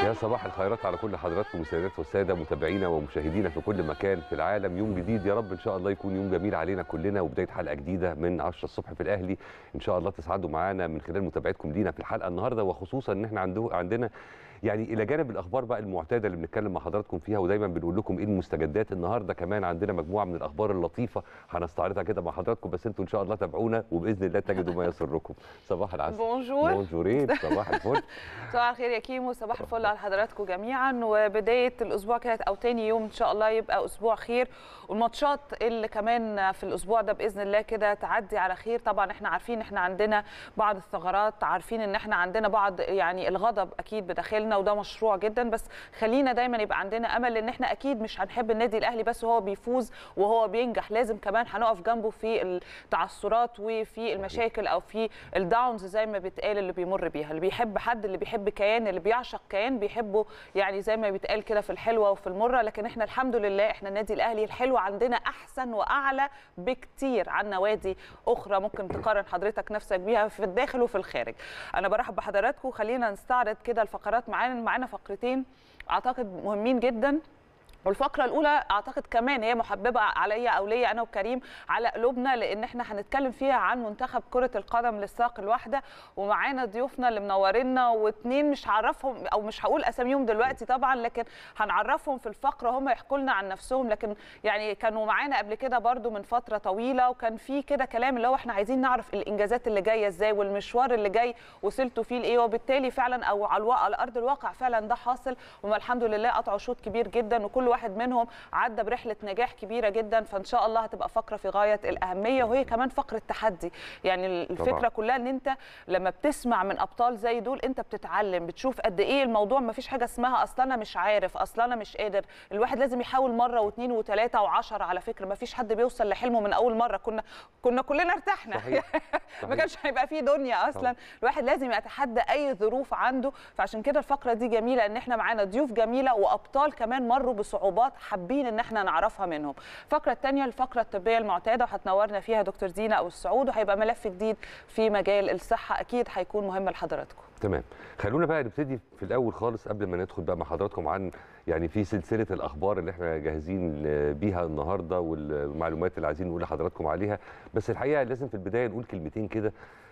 يا صباح الخيرات على كل حضراتكم السيدات والساده متابعينا ومشاهدينا في كل مكان في العالم يوم جديد يا رب ان شاء الله يكون يوم جميل علينا كلنا وبدايه حلقه جديده من 10 الصبح في الاهلي ان شاء الله تسعدوا معانا من خلال متابعتكم لينا في الحلقه النهارده وخصوصا ان احنا عنده عندنا يعني الى جانب الاخبار بقى المعتاده اللي بنتكلم مع حضراتكم فيها ودايما بنقول لكم ايه المستجدات النهارده كمان عندنا مجموعه من الاخبار اللطيفه هنستعرضها كده مع حضراتكم بس انتوا ان شاء الله تابعونا وباذن الله تجدوا ما يسركم صباح العسل بونجور بونجورين صباح الفل صباح الخير يا كيمو صباح الفل على حضراتكم جميعا وبدايه الاسبوع كده او تاني يوم ان شاء الله يبقى اسبوع خير والماتشات اللي كمان في الاسبوع ده باذن الله كده تعدي على خير طبعا احنا عارفين احنا عندنا بعض الثغرات عارفين ان احنا عندنا بعض يعني الغضب اكيد بداخلنا وده مشروع جدا بس خلينا دايما يبقى عندنا امل ان احنا اكيد مش هنحب النادي الاهلي بس وهو بيفوز وهو بينجح لازم كمان هنقف جنبه في التعثرات وفي المشاكل او في الداونز زي ما بيتقال اللي بيمر بيها اللي بيحب حد اللي بيحب كيان اللي بيعشق كيان بيحبه يعني زي ما بيتقال كده في الحلوه وفي المره لكن احنا الحمد لله احنا النادي الاهلي الحلو عندنا احسن واعلى بكتير عن نوادي اخرى ممكن تقارن حضرتك نفسك بيها في الداخل وفي الخارج انا برحب بحضراتكم خلينا نستعرض كده الفقرات معانا معانا فقرتين اعتقد مهمين جدا والفقرة الأولى أعتقد كمان هي محببة عليا أو ليا أنا وكريم على قلوبنا لأن إحنا هنتكلم فيها عن منتخب كرة القدم للساق الواحدة ومعانا ضيوفنا اللي منورينا واثنين مش هعرفهم أو مش هقول أساميهم دلوقتي طبعا لكن هنعرفهم في الفقرة هم يحكوا لنا عن نفسهم لكن يعني كانوا معانا قبل كده برضو من فترة طويلة وكان في كده كلام اللي هو إحنا عايزين نعرف الإنجازات اللي جاية إزاي والمشوار اللي جاي وصلتوا فيه لإيه وبالتالي فعلا أو على, الواقع على أرض الواقع فعلا ده حاصل وهم الحمد لله قطعوا شوط كبير جدا وكل واحد منهم عدى برحله نجاح كبيره جدا فان شاء الله هتبقى فقره في غايه الاهميه وهي كمان فقره تحدي يعني الفكره طبعاً. كلها ان انت لما بتسمع من ابطال زي دول انت بتتعلم بتشوف قد ايه الموضوع ما فيش حاجه اسمها اصل انا مش عارف اصل انا مش قادر الواحد لازم يحاول مره واثنين وثلاثه وعشرة على فكره ما فيش حد بيوصل لحلمه من اول مره كنا كنا كلنا ارتحنا صحيح. ما صحيح. كانش هيبقى فيه دنيا اصلا طبعاً. الواحد لازم يتحدى اي ظروف عنده فعشان كده الفقره دي جميله ان احنا معانا ضيوف جميله وابطال كمان مروا بصعوبات حابين ان احنا نعرفها منهم الفقره الثانيه الفقره الطبيه المعتاده وهتنورنا فيها دكتور دينا او السعود وهيبقى ملف جديد في مجال الصحه اكيد هيكون مهم لحضراتكم تمام خلونا بقى نبتدي في الاول خالص قبل ما ندخل بقى مع حضراتكم عن يعني في سلسله الاخبار اللي احنا جاهزين بيها النهارده والمعلومات اللي عايزين نقول لحضراتكم عليها بس الحقيقه لازم في البدايه نقول كلمتين كده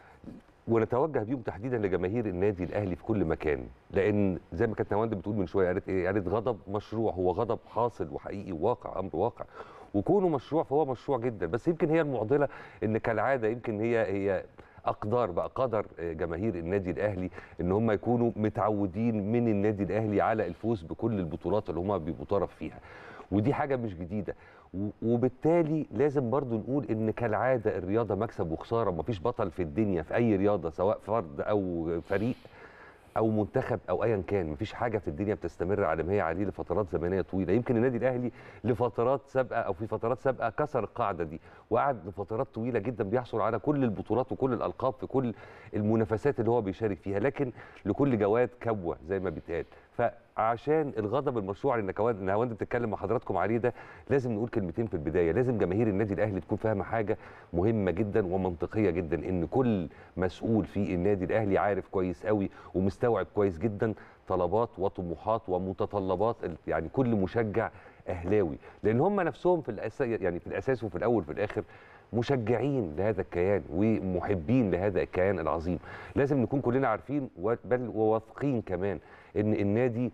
ونتوجه بيهم تحديدا لجماهير النادي الاهلي في كل مكان لان زي ما كانت نواند بتقول من شويه قالت ايه قالت غضب مشروع هو غضب حاصل وحقيقي وواقع امر واقع وكونه مشروع فهو مشروع جدا بس يمكن هي المعضله ان كالعاده يمكن هي هي اقدار بقى قدر جماهير النادي الاهلي ان هم يكونوا متعودين من النادي الاهلي على الفوز بكل البطولات اللي هم بيبقوا طرف فيها ودي حاجه مش جديده و- وبالتالي لازم برضو نقول ان كالعاده الرياضه مكسب وخساره مفيش بطل في الدنيا في اي رياضه سواء فرد او فريق او منتخب او ايا كان مفيش حاجه في الدنيا بتستمر على ما هي عليه لفترات زمنيه طويله يمكن النادي الاهلي لفترات سابقه او في فترات سابقه كسر القاعده دي وقعد لفترات طويله جدا بيحصل على كل البطولات وكل الالقاب في كل المنافسات اللي هو بيشارك فيها لكن لكل جواد كبوه زي ما بيتقال فعشان الغضب المشروع اللي نكواد نهاوند بتتكلم مع حضراتكم عليه ده لازم نقول كلمتين في البدايه لازم جماهير النادي الاهلي تكون فاهمه حاجه مهمه جدا ومنطقيه جدا ان كل مسؤول في النادي الاهلي عارف كويس قوي ومستوعب كويس جدا طلبات وطموحات ومتطلبات ال- يعني كل مشجع اهلاوي لان هم نفسهم في الاساس يعني في الاساس وفي الاول وفي الاخر مشجعين لهذا الكيان ومحبين لهذا الكيان العظيم لازم نكون كلنا عارفين و- بل وواثقين كمان ان النادي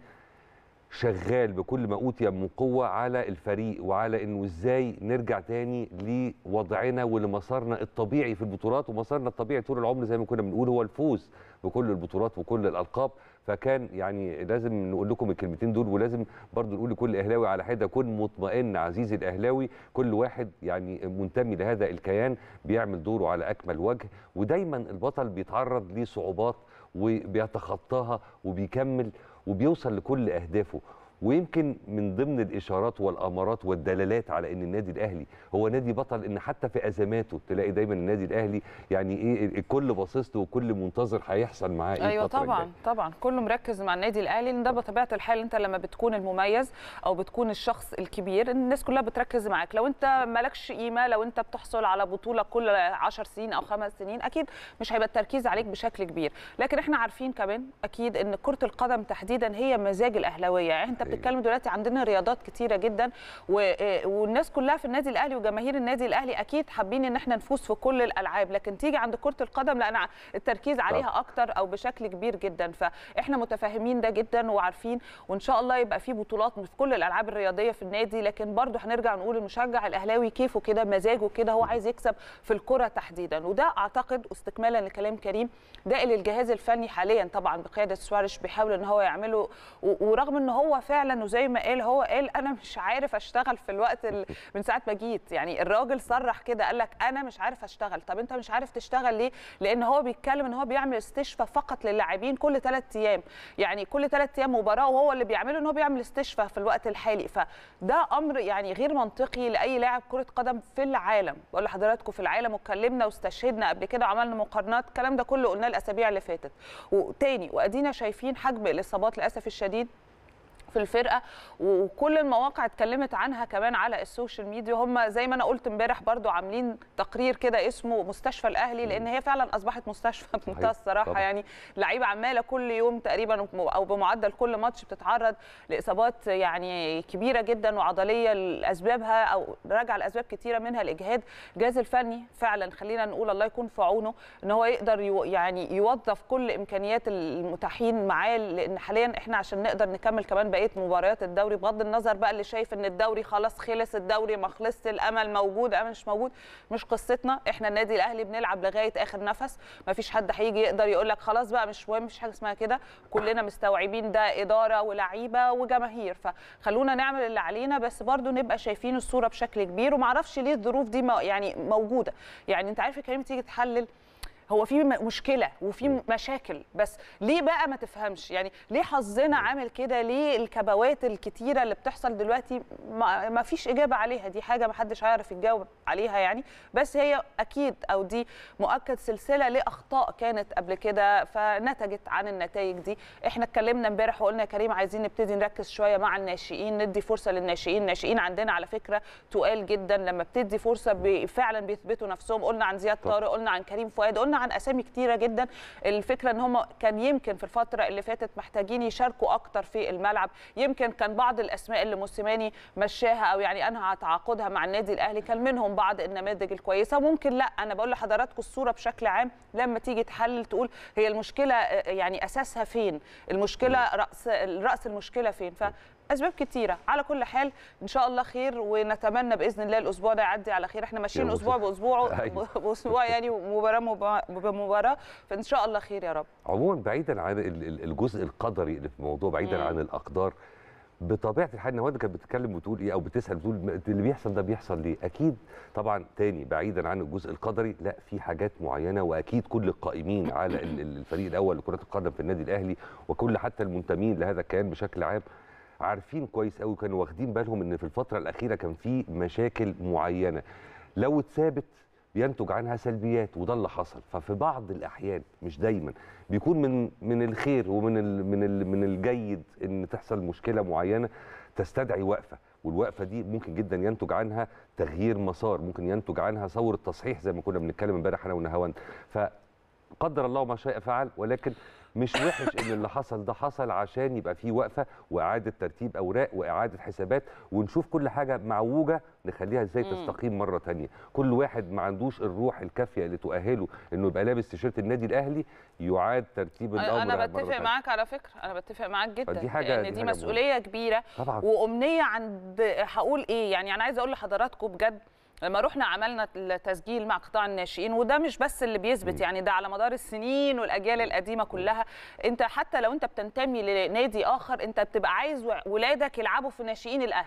شغال بكل ما اوتي من قوه على الفريق وعلى انه ازاي نرجع تاني لوضعنا ولمسارنا الطبيعي في البطولات ومسارنا الطبيعي طول العمر زي ما كنا بنقول هو الفوز بكل البطولات وكل الالقاب فكان يعني لازم نقول لكم الكلمتين دول ولازم برضو نقول لكل اهلاوي على حده كن مطمئن عزيزي الاهلاوي كل واحد يعني منتمي لهذا الكيان بيعمل دوره على اكمل وجه ودايما البطل بيتعرض لصعوبات وبيتخطاها وبيكمل وبيوصل لكل اهدافه ويمكن من ضمن الاشارات والامارات والدلالات على ان النادي الاهلي هو نادي بطل ان حتى في ازماته تلاقي دايما النادي الاهلي يعني ايه الكل باصص له وكل منتظر هيحصل معاه ايه ايوه الفترة طبعا الجاية. طبعا كله مركز مع النادي الاهلي لان ده بطبيعه الحال انت لما بتكون المميز او بتكون الشخص الكبير الناس كلها بتركز معاك لو انت مالكش قيمه لو انت بتحصل على بطوله كل 10 سنين او خمس سنين اكيد مش هيبقى التركيز عليك بشكل كبير لكن احنا عارفين كمان اكيد ان كره القدم تحديدا هي مزاج الاهلاويه يعني انت أيوة. بتتكلم دلوقتي عندنا رياضات كتيره جدا و- والناس كلها في النادي الاهلي وجماهير النادي الاهلي اكيد حابين ان احنا نفوز في كل الالعاب لكن تيجي عند كره القدم لا انا التركيز عليها اكتر او بشكل كبير جدا فاحنا متفاهمين ده جدا وعارفين وان شاء الله يبقى في بطولات في كل الالعاب الرياضيه في النادي لكن برضو هنرجع نقول المشجع الاهلاوي كيفه كده مزاجه كده هو عايز يكسب في الكره تحديدا وده اعتقد واستكمالا لكلام كريم ده اللي الجهاز الفني حاليا طبعا بقياده سوارش بيحاول ان هو يعمله و- ورغم ان هو فعلا وزي ما قال هو قال انا مش عارف اشتغل في الوقت ال- من ساعه ما جيت يعني الراجل صرح كده قال لك انا مش عارف اشتغل طب انت مش عارف تشتغل ليه لان هو بيتكلم ان هو بيعمل استشفاء فقط للاعبين كل ثلاث ايام يعني كل ثلاث ايام مباراه وهو اللي بيعمله ان هو بيعمل استشفاء في الوقت الحالي فده امر يعني غير منطقي لاي لاعب كره قدم في العالم بقول لحضراتكم في العالم واتكلمنا واستشهدنا قبل كده وعملنا مقارنات الكلام ده كله قلناه الاسابيع اللي فاتت وتاني وادينا شايفين حجم الاصابات للاسف الشديد في الفرقه وكل المواقع اتكلمت عنها كمان على السوشيال ميديا هم زي ما انا قلت امبارح برضو عاملين تقرير كده اسمه مستشفى الاهلي لان هي فعلا اصبحت مستشفى بمنتهى الصراحه طبعاً. يعني لعيبه عماله كل يوم تقريبا او بمعدل كل ماتش بتتعرض لاصابات يعني كبيره جدا وعضليه لاسبابها او راجعه لاسباب كتيره منها الاجهاد الجهاز الفني فعلا خلينا نقول الله يكون في عونه ان هو يقدر يو يعني يوظف كل امكانيات المتاحين معاه لان حاليا احنا عشان نقدر نكمل كمان بقيه مباريات الدوري بغض النظر بقى اللي شايف ان الدوري خلاص خلص الدوري ما خلصش الامل موجود امل مش موجود مش قصتنا احنا النادي الاهلي بنلعب لغايه اخر نفس ما فيش حد هيجي يقدر يقول لك خلاص بقى مش مهم مفيش حاجه اسمها كده كلنا مستوعبين ده اداره ولعيبه وجماهير فخلونا نعمل اللي علينا بس برضو نبقى شايفين الصوره بشكل كبير ومعرفش ليه الظروف دي مو- يعني موجوده يعني انت عارف يا كريم تيجي تحلل هو في م- مشكله وفي مشاكل بس ليه بقى ما تفهمش يعني ليه حظنا عامل كده ليه الكبوات الكتيره اللي بتحصل دلوقتي ما ما فيش اجابه عليها دي حاجه ما حدش هيعرف يجاوب عليها يعني بس هي اكيد او دي مؤكد سلسله لاخطاء كانت قبل كده فنتجت عن النتائج دي احنا اتكلمنا امبارح وقلنا يا كريم عايزين نبتدي نركز شويه مع الناشئين ندي فرصه للناشئين الناشئين عندنا على فكره تقال جدا لما بتدي فرصه بي- فعلا بيثبتوا نفسهم قلنا عن زياد طبعا. طارق قلنا عن كريم فؤاد قلنا عن اسامي كتيره جدا الفكره ان هم كان يمكن في الفتره اللي فاتت محتاجين يشاركوا اكتر في الملعب يمكن كان بعض الاسماء اللي موسيماني مشاها او يعني انهى تعاقدها مع النادي الاهلي كان منهم بعض النماذج الكويسه ممكن لا انا بقول لحضراتكم الصوره بشكل عام لما تيجي تحلل تقول هي المشكله آه، يعني اساسها فين المشكله راس راس المشكله فين ف اسباب كتيره على كل حال ان شاء الله خير ونتمنى باذن الله الاسبوع ده يعدي على خير احنا ماشيين يا اسبوع مسهل. باسبوع أيوة. باسبوع يعني مباراه مبا- بمباراه فان شاء الله خير يا رب عموما بعيدا عن ال- ال- الجزء القدري اللي في الموضوع بعيدا مم. عن الاقدار بطبيعه الحال نواد كانت بتتكلم وتقول ايه او بتسال بتقول م- اللي بيحصل ده بيحصل ليه؟ اكيد طبعا تاني بعيدا عن الجزء القدري لا في حاجات معينه واكيد كل القائمين على ال- ال- الفريق الاول لكره القدم في النادي الاهلي وكل حتى المنتمين لهذا الكيان بشكل عام عارفين كويس قوي كانوا واخدين بالهم ان في الفتره الاخيره كان في مشاكل معينه لو اتثابت بينتج عنها سلبيات وده اللي حصل ففي بعض الاحيان مش دايما بيكون من من الخير ومن ال من ال من الجيد ان تحصل مشكله معينه تستدعي وقفه والوقفه دي ممكن جدا ينتج عنها تغيير مسار ممكن ينتج عنها ثوره تصحيح زي ما كنا بنتكلم امبارح انا ونهاوند فقدر الله ما شاء فعل ولكن مش وحش ان اللي حصل ده حصل عشان يبقى فيه وقفه واعاده ترتيب اوراق واعاده حسابات ونشوف كل حاجه معوجه نخليها ازاي مم. تستقيم مره تانية كل واحد ما عندوش الروح الكافيه اللي تؤهله انه يبقى لابس تيشيرت النادي الاهلي يعاد ترتيب الامر انا مرة بتفق تانية. معاك على فكره انا بتفق معاك جدا فدي حاجة- لان دي دي, حاجة مسؤوليه كبيره طبعا وامنيه عند هقول ايه يعني انا عايزه اقول لحضراتكم بجد لما رحنا عملنا التسجيل مع قطاع الناشئين وده مش بس اللي بيثبت مم. يعني ده على مدار السنين والاجيال القديمه كلها انت حتى لو انت بتنتمي لنادي اخر انت بتبقى عايز ولادك يلعبوا في ناشئين الاهلي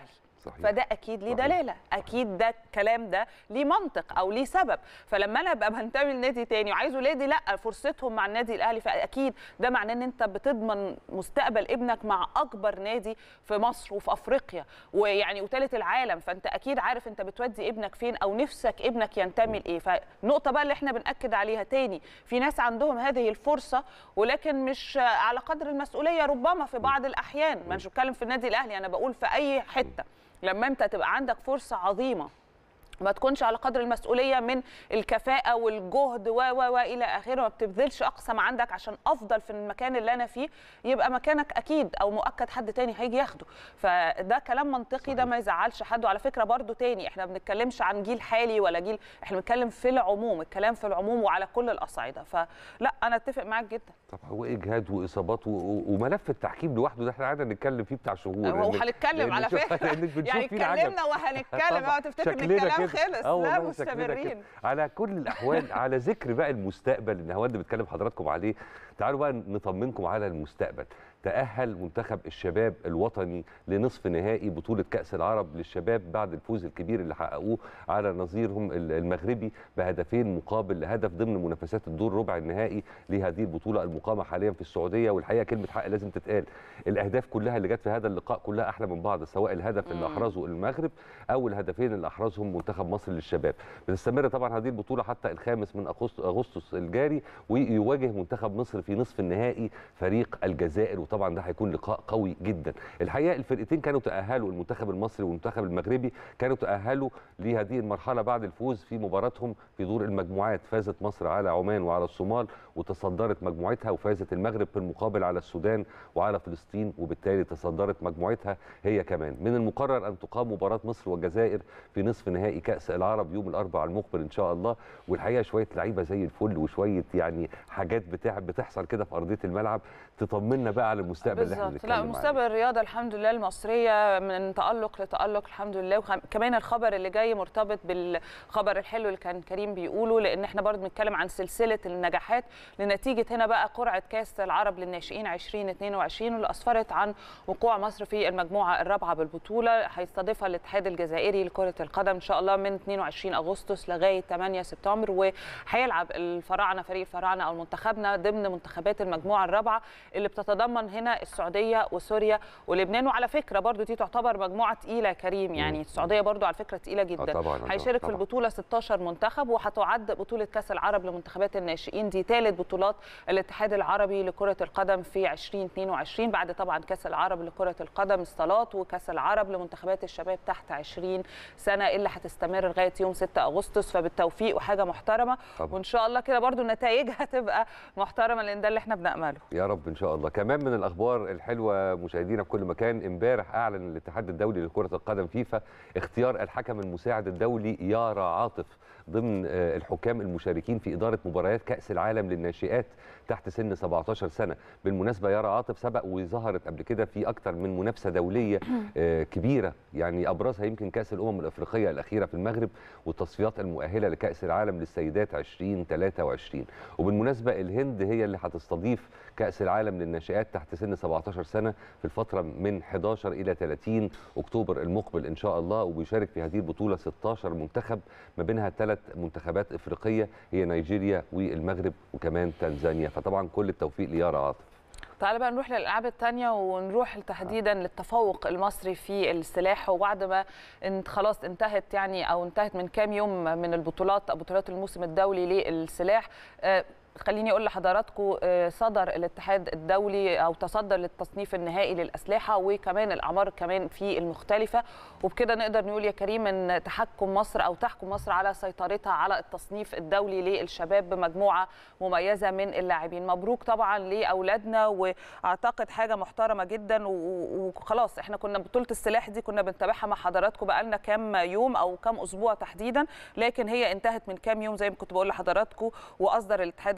صحيح. فده اكيد ليه صحيح. دلاله اكيد ده الكلام ده ليه منطق او ليه سبب فلما انا ابقى بنتمي لنادي تاني وعايز ولادي لا فرصتهم مع النادي الاهلي فاكيد ده معناه ان انت بتضمن مستقبل ابنك مع اكبر نادي في مصر وفي افريقيا ويعني وثالث العالم فانت اكيد عارف انت بتودي ابنك فين او نفسك ابنك ينتمي لايه فالنقطه بقى اللي احنا بناكد عليها تاني في ناس عندهم هذه الفرصه ولكن مش على قدر المسؤوليه ربما في بعض الاحيان ما مش بتكلم في النادي الاهلي انا بقول في اي حته لما انت تبقى عندك فرصه عظيمه ما تكونش على قدر المسؤوليه من الكفاءه والجهد و و و الى اخره ما بتبذلش اقصى ما عندك عشان افضل في المكان اللي انا فيه يبقى مكانك اكيد او مؤكد حد تاني هيجي ياخده فده كلام منطقي ده ما يزعلش حد وعلى فكره برضو تاني احنا ما بنتكلمش عن جيل حالي ولا جيل احنا بنتكلم في العموم الكلام في العموم وعلى كل الاصعده فلا انا اتفق معاك جدا طبعا واجهاد واصابات و- و- وملف التحكيم لوحده ده احنا قاعدين نتكلم فيه بتاع شهور لأن- وهنتكلم لأن على شوف- فكره لأنك بنشوف يعني فينا عجب. اتكلمنا وهنتكلم طبعاً. اوعى تفتكر ان شكلنا الكلام كده. خلص آه والله لا شكلنا كده. مستمرين على كل الاحوال على ذكر بقى المستقبل اللي هو بتكلم حضراتكم عليه تعالوا بقى نطمنكم على المستقبل تأهل منتخب الشباب الوطني لنصف نهائي بطولة كأس العرب للشباب بعد الفوز الكبير اللي حققوه على نظيرهم ال- المغربي بهدفين مقابل هدف ضمن منافسات الدور ربع النهائي لهذه البطولة المقامة حاليا في السعودية والحقيقة كلمة حق لازم تتقال الأهداف كلها اللي جت في هذا اللقاء كلها أحلى من بعض سواء الهدف اللي مم. أحرزه المغرب أو الهدفين اللي أحرزهم منتخب مصر للشباب بتستمر طبعا هذه البطولة حتى الخامس من أغسطس- أغسطس الجاري ويواجه منتخب مصر في نصف النهائي فريق الجزائر وطبعا ده هيكون لقاء قوي جدا الحقيقه الفرقتين كانوا تاهلوا المنتخب المصري والمنتخب المغربي كانوا تاهلوا لهذه المرحله بعد الفوز في مباراتهم في دور المجموعات فازت مصر على عمان وعلى الصومال وتصدرت مجموعتها وفازت المغرب في المقابل على السودان وعلى فلسطين وبالتالي تصدرت مجموعتها هي كمان من المقرر ان تقام مباراه مصر والجزائر في نصف نهائي كاس العرب يوم الاربعاء المقبل ان شاء الله والحقيقه شويه لعيبه زي الفل وشويه يعني حاجات بتاع بتحصل كده في ارضيه الملعب تطمنا بقى على المستقبل اللي احنا بالظبط بنتكلم لا عليه. مستقبل الرياضه الحمد لله المصريه من تالق لتالق الحمد لله وكمان الخبر اللي جاي مرتبط بالخبر الحلو اللي كان كريم بيقوله لان احنا برضه بنتكلم عن سلسله النجاحات لنتيجه هنا بقى قرعه كاس العرب للناشئين 2022 واللي اسفرت عن وقوع مصر في المجموعه الرابعه بالبطوله هيستضيفها الاتحاد الجزائري لكره القدم ان شاء الله من 22 اغسطس لغايه 8 سبتمبر وهيلعب الفراعنه فريق الفراعنه او منتخبنا ضمن منتخبات المجموعه الرابعه اللي بتتضمن هنا السعوديه وسوريا ولبنان وعلى فكره برضو دي تعتبر مجموعه تقيله يا كريم يعني السعوديه برضو على فكره تقيله جدا طبعاً، آه هيشارك في طبعاً. البطوله 16 منتخب وهتعد بطوله كاس العرب لمنتخبات الناشئين دي ثالث بطولات الاتحاد العربي لكره القدم في 2022 بعد طبعا كاس العرب لكره القدم الصالات وكاس العرب لمنتخبات الشباب تحت 20 سنه اللي هتستمر لغايه يوم 6 اغسطس فبالتوفيق وحاجه محترمه طبعاً. وان شاء الله كده برضو نتائجها تبقى محترمه لان ده اللي احنا بنامله يا رب ان شاء الله كمان من الاخبار الحلوه مشاهدينا في كل مكان امبارح اعلن الاتحاد الدولي لكره القدم فيفا اختيار الحكم المساعد الدولي يارا عاطف ضمن آه، الحكام المشاركين في اداره مباريات كاس العالم للناشئات تحت سن 17 سنه بالمناسبه يارا عاطف سبق وظهرت قبل كده في اكتر من منافسه دوليه آه، كبيره يعني ابرزها يمكن كاس الامم الافريقيه الاخيره في المغرب والتصفيات المؤهله لكاس العالم للسيدات 2023 وبالمناسبه الهند هي اللي هتستضيف كاس العالم للناشئات تحت سن 17 سنه في الفتره من 11 الى 30 اكتوبر المقبل ان شاء الله وبيشارك في هذه البطوله 16 منتخب ما بينها ثلاث منتخبات افريقيه هي نيجيريا والمغرب وكمان تنزانيا فطبعا كل التوفيق ليارا عاطف تعالى بقى نروح للالعاب الثانيه ونروح تحديدا للتفوق المصري في السلاح وبعد ما انت خلاص انتهت يعني او انتهت من كام يوم من البطولات بطولات الموسم الدولي للسلاح آه، خليني اقول لحضراتكم آه، صدر الاتحاد الدولي او تصدر للتصنيف النهائي للاسلحه وكمان الاعمار كمان في المختلفه وبكده نقدر نقول يا كريم ان تحكم مصر او تحكم مصر على سيطرتها على التصنيف الدولي للشباب بمجموعه مميزه من اللاعبين مبروك طبعا لاولادنا واعتقد حاجه محترمه جدا و- و- وخلاص احنا كنا بطوله السلاح دي كنا بنتابعها مع حضراتكم بقالنا كام يوم او كام اسبوع تحديدا لكن هي انتهت من كام يوم زي ما كنت بقول لحضراتكم واصدر الاتحاد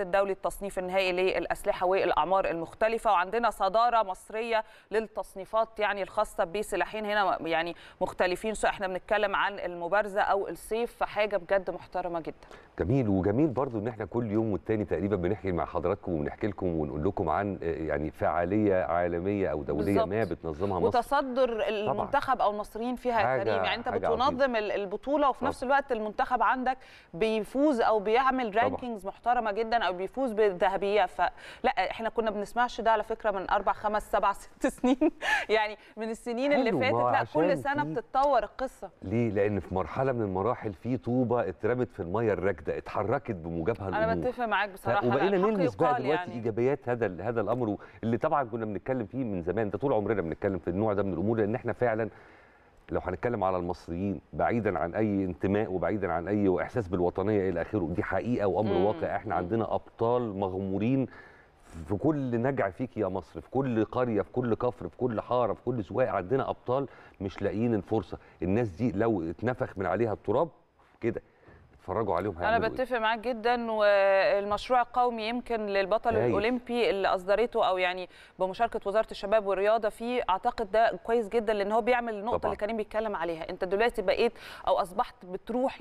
الدولي التصنيف النهائي للاسلحه والاعمار المختلفه وعندنا صداره مصريه للتصنيفات يعني الخاصه بسلاحين هنا يعني مختلفين سواء احنا بنتكلم عن المبارزه او السيف فحاجه بجد محترمه جدا جميل وجميل برضو ان احنا كل يوم والتاني تقريبا بنحكي مع حضراتكم وبنحكي لكم ونقول لكم عن آه، يعني فعاليه عالميه او دوليه بالظبط. ما بتنظمها مصر وتصدر المنتخب او المصريين فيها يا حاجة- كريم يعني انت حاجة بتنظم ال- البطوله وفي نفس الوقت المنتخب عندك بيفوز او بيعمل طبعاً. رانكينجز محترمه جدا او بيفوز بالذهبيه فلا احنا كنا بنسمعش ده على فكره من اربع خمس سبع ست سنين يعني من السنين اللي حلو، ما فاتت هو لا عشان كل سنه في- بتتطور القصه ليه؟ لأن في مرحلة من المراحل في طوبة اترمت في المية الراكدة اتحركت بموجبها انا الأمور بتفق معاك بصراحه لا، وبقينا الحق نلمس بقى يقال دلوقتي يعني. ايجابيات هذا ال- هذا الامر اللي طبعا كنا بنتكلم فيه من زمان ده طول عمرنا بنتكلم في النوع ده من الامور لان احنا فعلا لو هنتكلم على المصريين بعيدا عن اي انتماء وبعيدا عن اي احساس بالوطنيه الى اخره دي حقيقه وامر مم. واقع احنا عندنا ابطال مغمورين في كل نجع فيك يا مصر في كل قريه في كل كفر في كل حاره في كل سواق عندنا ابطال مش لاقيين الفرصه الناس دي لو اتنفخ من عليها التراب كده اتفرجوا عليهم انا هيعملوا إيه. بتفق معاك جدا والمشروع القومي يمكن للبطل هايل. الاولمبي اللي اصدرته او يعني بمشاركه وزاره الشباب والرياضه فيه اعتقد ده كويس جدا لان هو بيعمل النقطه طبعاً. اللي كريم بيتكلم عليها انت دلوقتي بقيت او اصبحت بتروح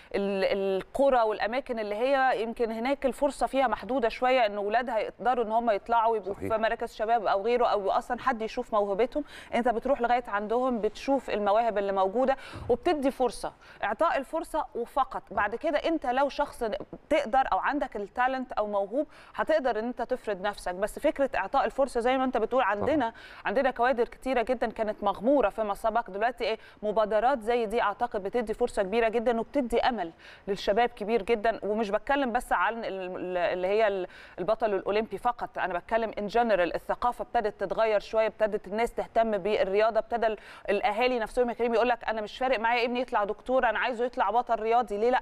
للقرى والاماكن اللي هي يمكن هناك الفرصه فيها محدوده شويه ان اولادها يقدروا ان هم يطلعوا يبقوا صحيح. في مراكز شباب او غيره او اصلا حد يشوف موهبتهم انت بتروح لغايه عندهم بتشوف المواهب اللي موجوده وبتدي فرصه اعطاء الفرصه وفقط بعد كده انت لو شخص تقدر او عندك التالنت او موهوب هتقدر ان انت تفرض نفسك بس فكره اعطاء الفرصه زي ما انت بتقول عندنا عندنا كوادر كتيره جدا كانت مغموره فيما سبق دلوقتي ايه مبادرات زي دي اعتقد بتدي فرصه كبيره جدا وبتدي امل للشباب كبير جدا ومش بتكلم بس عن ال- اللي هي ال- البطل الاولمبي فقط انا بتكلم ان جنرال الثقافه ابتدت تتغير شويه ابتدت الناس تهتم بالرياضه ابتدى ال- الاهالي نفسهم يا كريم يقول لك انا مش فارق معايا ابني يطلع دكتور انا عايزه يطلع بطل رياضي ليه لا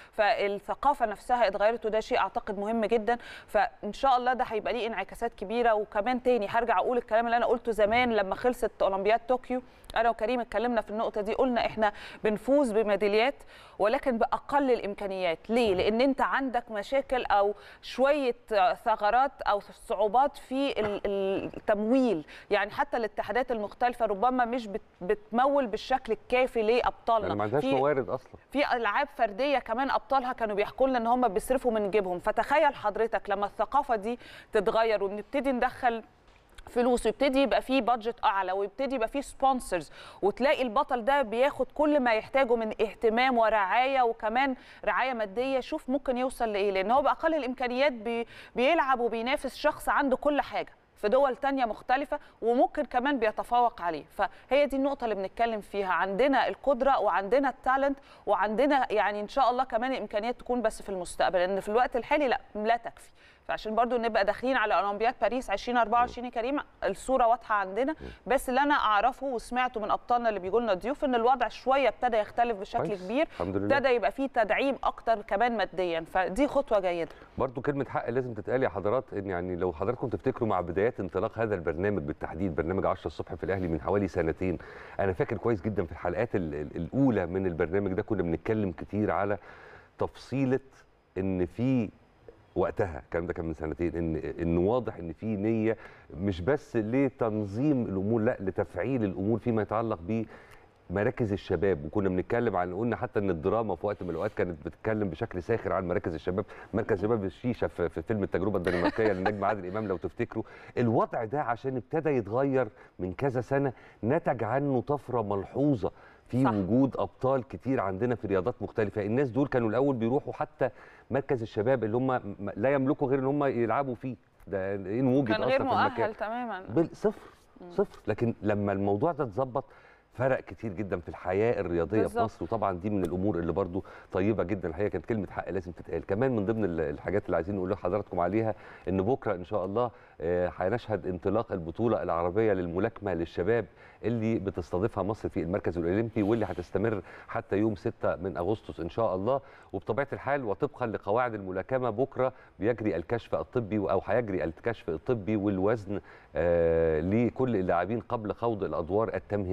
فالثقافه نفسها اتغيرت وده شيء اعتقد مهم جدا فان شاء الله ده هيبقى ليه انعكاسات كبيره وكمان تاني هرجع اقول الكلام اللي انا قلته زمان لما خلصت اولمبياد طوكيو انا وكريم اتكلمنا في النقطه دي قلنا احنا بنفوز بميداليات ولكن باقل الامكانيات ليه لان انت عندك مشاكل او شويه ثغرات او صعوبات في ال- التمويل يعني حتى الاتحادات المختلفه ربما مش بت- بتمول بالشكل الكافي لابطالنا يعني ما عندهاش في- موارد اصلا في العاب فرديه كمان ابطالها كانوا بيحكوا لنا ان هم بيصرفوا من جيبهم فتخيل حضرتك لما الثقافه دي تتغير ونبتدي ندخل فلوس ويبتدي يبقى فيه بادجت اعلى ويبتدي يبقى فيه سبونسرز وتلاقي البطل ده بياخد كل ما يحتاجه من اهتمام ورعايه وكمان رعايه ماديه شوف ممكن يوصل لايه لان هو باقل الامكانيات بي بيلعب وبينافس شخص عنده كل حاجه في دول تانية مختلفة وممكن كمان بيتفوق عليه فهي دي النقطة اللي بنتكلم فيها عندنا القدرة وعندنا التالنت وعندنا يعني إن شاء الله كمان الإمكانيات تكون بس في المستقبل لأن في الوقت الحالي لا لا تكفي فعشان برضو نبقى داخلين على اولمبياد باريس 2024 يا كريم الصوره واضحه عندنا بس اللي انا اعرفه وسمعته من ابطالنا اللي بيجوا لنا ضيوف ان الوضع شويه ابتدى يختلف بشكل كويس. كبير الحمد لله. ابتدى يبقى فيه تدعيم اكتر كمان ماديا فدي خطوه جيده برضو كلمة حق لازم تتقال يا حضرات ان يعني لو حضراتكم تفتكروا مع بدايات انطلاق هذا البرنامج بالتحديد برنامج 10 الصبح في الاهلي من حوالي سنتين انا فاكر كويس جدا في الحلقات ال- ال- الاولى من البرنامج ده كنا بنتكلم كتير على تفصيلة ان في وقتها الكلام ده كان من سنتين ان ان واضح ان في نيه مش بس لتنظيم الامور لا لتفعيل الامور فيما يتعلق ب مراكز الشباب وكنا بنتكلم عن قلنا حتى ان الدراما في وقت من الاوقات كانت بتتكلم بشكل ساخر عن مراكز الشباب مركز شباب الشيشه في, في فيلم التجربه الدنماركيه للنجم عادل امام لو تفتكروا الوضع ده عشان ابتدى يتغير من كذا سنه نتج عنه طفره ملحوظه في صح. صح. وجود ابطال كتير عندنا في رياضات مختلفه الناس دول كانوا الاول بيروحوا حتى مركز الشباب اللي هم م- لا يملكوا غير ان هم يلعبوا فيه ده ان وجد كان اصلا غير في المكان مؤهل تماما بال- صفر صفر لكن لما الموضوع ده اتظبط فرق كتير جدا في الحياه الرياضيه بالظبط. في مصر وطبعا دي من الامور اللي برضو طيبه جدا الحقيقه كانت كلمه حق لازم تتقال كمان من ضمن ال- الحاجات اللي عايزين نقول لحضراتكم عليها ان بكره ان شاء الله آه، هنشهد انطلاق البطوله العربيه للملاكمه للشباب اللي بتستضيفها مصر في المركز الاولمبي واللي هتستمر حتى يوم 6 من اغسطس ان شاء الله وبطبيعه الحال وطبقا لقواعد الملاكمه بكره بيجري الكشف الطبي او هيجري الكشف الطبي والوزن آه، لكل اللاعبين قبل خوض الادوار التمهيديه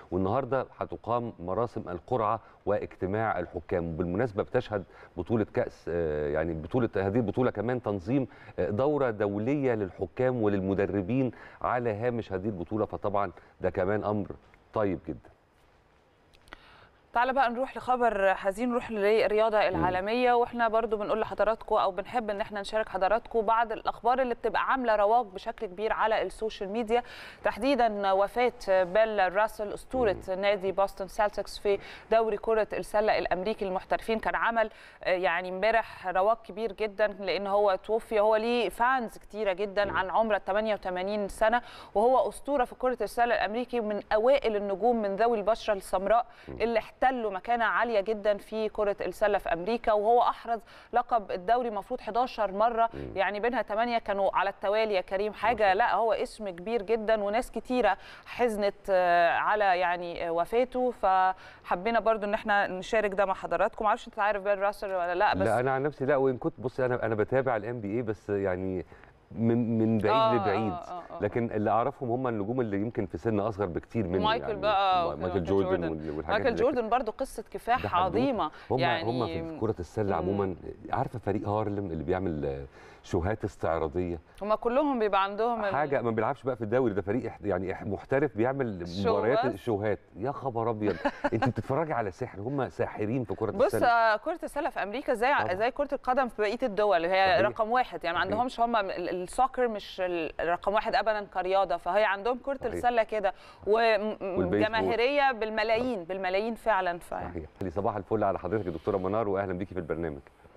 والنهارده هتقام مراسم القرعه واجتماع الحكام وبالمناسبه بتشهد بطوله كاس آه، يعني بطوله هذه البطوله كمان تنظيم آه، دوره دوليه للحكام وللمدربين على هامش هذه البطوله فطبعا ده كمان امر طيب جدا تعالى بقى نروح لخبر حزين نروح للرياضه العالميه واحنا برضو بنقول لحضراتكم او بنحب ان احنا نشارك حضراتكم بعض الاخبار اللي بتبقى عامله رواج بشكل كبير على السوشيال ميديا تحديدا وفاه بيل راسل اسطوره نادي بوسطن سيلتكس في دوري كره السله الامريكي للمحترفين كان عمل آه، يعني امبارح رواج كبير جدا لان هو توفي هو ليه فانز كتيره جدا عن عمره 88 سنه وهو اسطوره في كره السله الامريكي من اوائل النجوم من ذوي البشره السمراء اللي احتلوا مكانه عاليه جدا في كره السله في امريكا وهو احرز لقب الدوري المفروض 11 مره يعني بينها 8 كانوا على التوالي يا كريم حاجه لا هو اسم كبير جدا وناس كتيره حزنت آه، على يعني آه، وفاته فحبينا برضو ان احنا نشارك ده مع حضراتكم معرفش انت عارف بيل راسل ولا لا بس لا انا عن نفسي لا وان كنت بص انا انا بتابع الام بي اي بس يعني من من بعيد آه، لبعيد آه، آه، آه. لكن اللي اعرفهم هم النجوم اللي يمكن في سن اصغر بكتير مني مايكل يعني بقى ما- مايكل جوردن وال- والحاجات مايكل دي. جوردن برضو قصه ده كفاح حدوتة. عظيمه هم يعني هم في كره السله عموما عارفه فريق هارلم اللي بيعمل آه، شوهات استعراضيه هم كلهم بيبقى عندهم ال- حاجه ما بيلعبش بقى في الدوري ده فريق إح- يعني إح- محترف بيعمل شو مباريات بس؟ الشوهات يا خبر ابيض انت بتتفرجي على سحر هم ساحرين في كره بص السله آه، كرة السلة في أمريكا زي طبعا. زي كرة القدم في بقية الدول هي صحيح. رقم واحد يعني ما صحيح. عندهمش هم ال- السoccer مش ال- رقم واحد أبدا كرياضة فهي عندهم كرة صحيح. السلة كده والبيسبول. وجماهيرية بالملايين بالملايين فعلا ف... صحيح لي صباح الفل على حضرتك يا دكتوره منار واهلا بيكي في البرنامج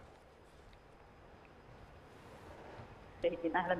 شاهدين اهلا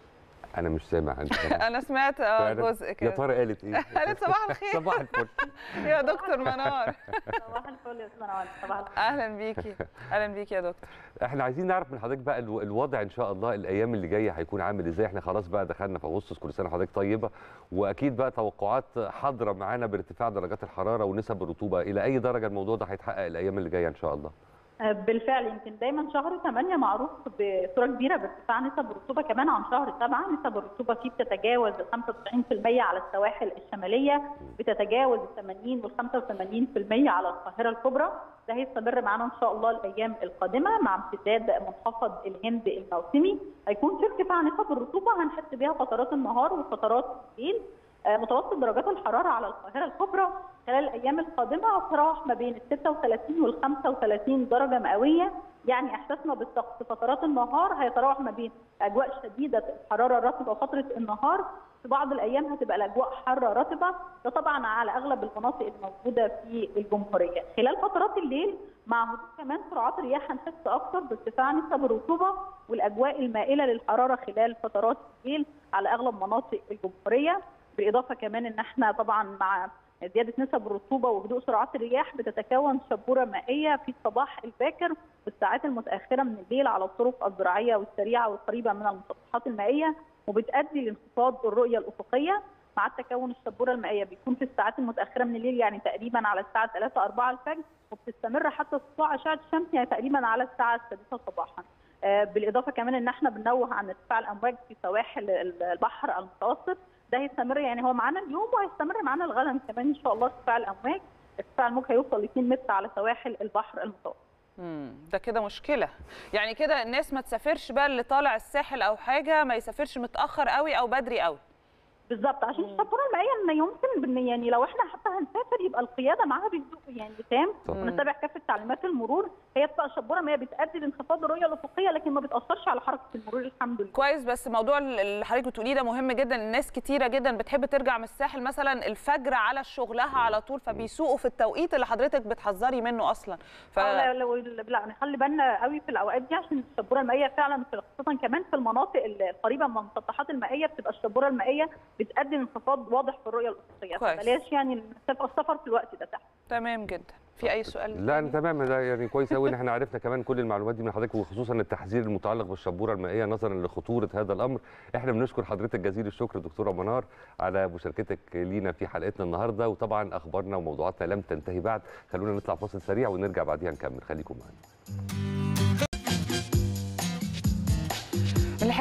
انا مش سامع انت سامع؟ أنا سمعت آه، فعلاً؟ جزء يا كده ترى قالت ايه قالت صباح الخير صباح الفل يا دكتور منار صباح الفل يا استاذ نوال صباح الخير أهلا بيكي أهلا بيكي يا دكتور احنا عايزين نعرف من حضرتك بقى الو- الوضع ان شاء الله الايام اللي جايه هيكون عامل ازاي احنا خلاص بقى دخلنا في اغسطس كل سنه وحضرتك طيبه واكيد بقى توقعات حاضره معانا بارتفاع درجات الحراره ونسب الرطوبه الى اي درجه الموضوع ده هيتحقق الايام اللي جايه ان شاء الله آه، بالفعل يمكن دايما شهر 8 معروف بصوره كبيره بارتفاع نسب الرطوبه كمان عن شهر 7 نسب الرطوبه فيه بتتجاوز ال 95% على السواحل الشماليه بتتجاوز ال 80 وال 85% على القاهره الكبرى ده هيستمر معانا ان شاء الله الايام القادمه مع امتداد منخفض الهند الموسمي هيكون في ارتفاع نسب الرطوبه هنحس بيها فترات النهار وفترات الليل آه، متوسط درجات الحراره على القاهره الكبرى خلال الايام القادمه هتتراوح ما بين ال 36 وال 35 درجه مئويه يعني احساسنا بالطقس فترات النهار هيتراوح ما بين اجواء شديده الحراره الرطبه فتره النهار في بعض الايام هتبقى الاجواء حاره رطبه ده طبعا على اغلب المناطق الموجوده في الجمهوريه خلال فترات الليل مع هدوء كمان سرعات رياح هنحس اكثر بارتفاع نسب الرطوبه والاجواء المائله للحراره خلال فترات الليل على اغلب مناطق الجمهوريه بالاضافه كمان ان احنا طبعا مع زياده نسب الرطوبه وهدوء سرعات الرياح بتتكون شبوره مائيه في الصباح الباكر والساعات المتاخره من الليل على الطرق الزراعيه والسريعه والقريبه من المسطحات المائيه وبتؤدي لانخفاض الرؤيه الافقيه مع التكون الشبوره المائيه بيكون في الساعات المتاخره من الليل يعني تقريبا على الساعه 3 4 الفجر وبتستمر حتى سطوع اشعه الشمس يعني تقريبا على الساعه السادسه صباحا. آه، بالاضافه كمان ان احنا بننوه عن ارتفاع الامواج في سواحل البحر المتوسط ده هيستمر يعني هو معانا اليوم وهيستمر معانا الغدا كمان ان شاء الله ارتفاع الامواج ارتفاع الموج هيوصل ل 2 متر على سواحل البحر المتوسط مم، ده كده مشكله يعني كده الناس ما تسافرش بقى اللي طالع الساحل او حاجه ما يسافرش متاخر قوي او بدري قوي بالظبط عشان الشبوره المائيه ان يمكن بن- يعني لو احنا حتى هنسافر يبقى القياده معاها بهدوء يعني تام طبعاً. ونتبع كافه تعليمات المرور هي بتبقى شبوره مائيه بتؤدي لانخفاض الرؤيه الافقيه لكن ما بتاثرش على حركه المرور الحمد لله كويس بس موضوع اللي حضرتك بتقوليه ده مهم جدا الناس كتيره جدا بتحب ترجع من الساحل مثلا الفجر على شغلها على طول فبيسوقوا في التوقيت اللي حضرتك بتحذري منه اصلا ف... اه لا لو لا نخلي بالنا قوي في الاوقات دي عشان الشبوره المائيه فعلا في خاصه كمان في المناطق القريبه من المسطحات المائيه بتبقى الشبوره المائيه بتؤدي لانخفاض واضح في الرؤيه الافقيه كويس. فبلاش يعني السفر السفر في الوقت ده تحت تمام جدا في اي سؤال لا تاني؟ أنا تمام ده يعني كويس قوي ان احنا عرفنا كمان كل المعلومات دي من حضرتك وخصوصا التحذير المتعلق بالشبوره المائيه نظرا لخطوره هذا الامر احنا بنشكر حضرتك جزيل الشكر دكتوره منار على مشاركتك لينا في حلقتنا النهارده وطبعا اخبارنا وموضوعاتنا لم تنتهي بعد خلونا نطلع فاصل سريع ونرجع بعديها نكمل خليكم معانا الحقيقه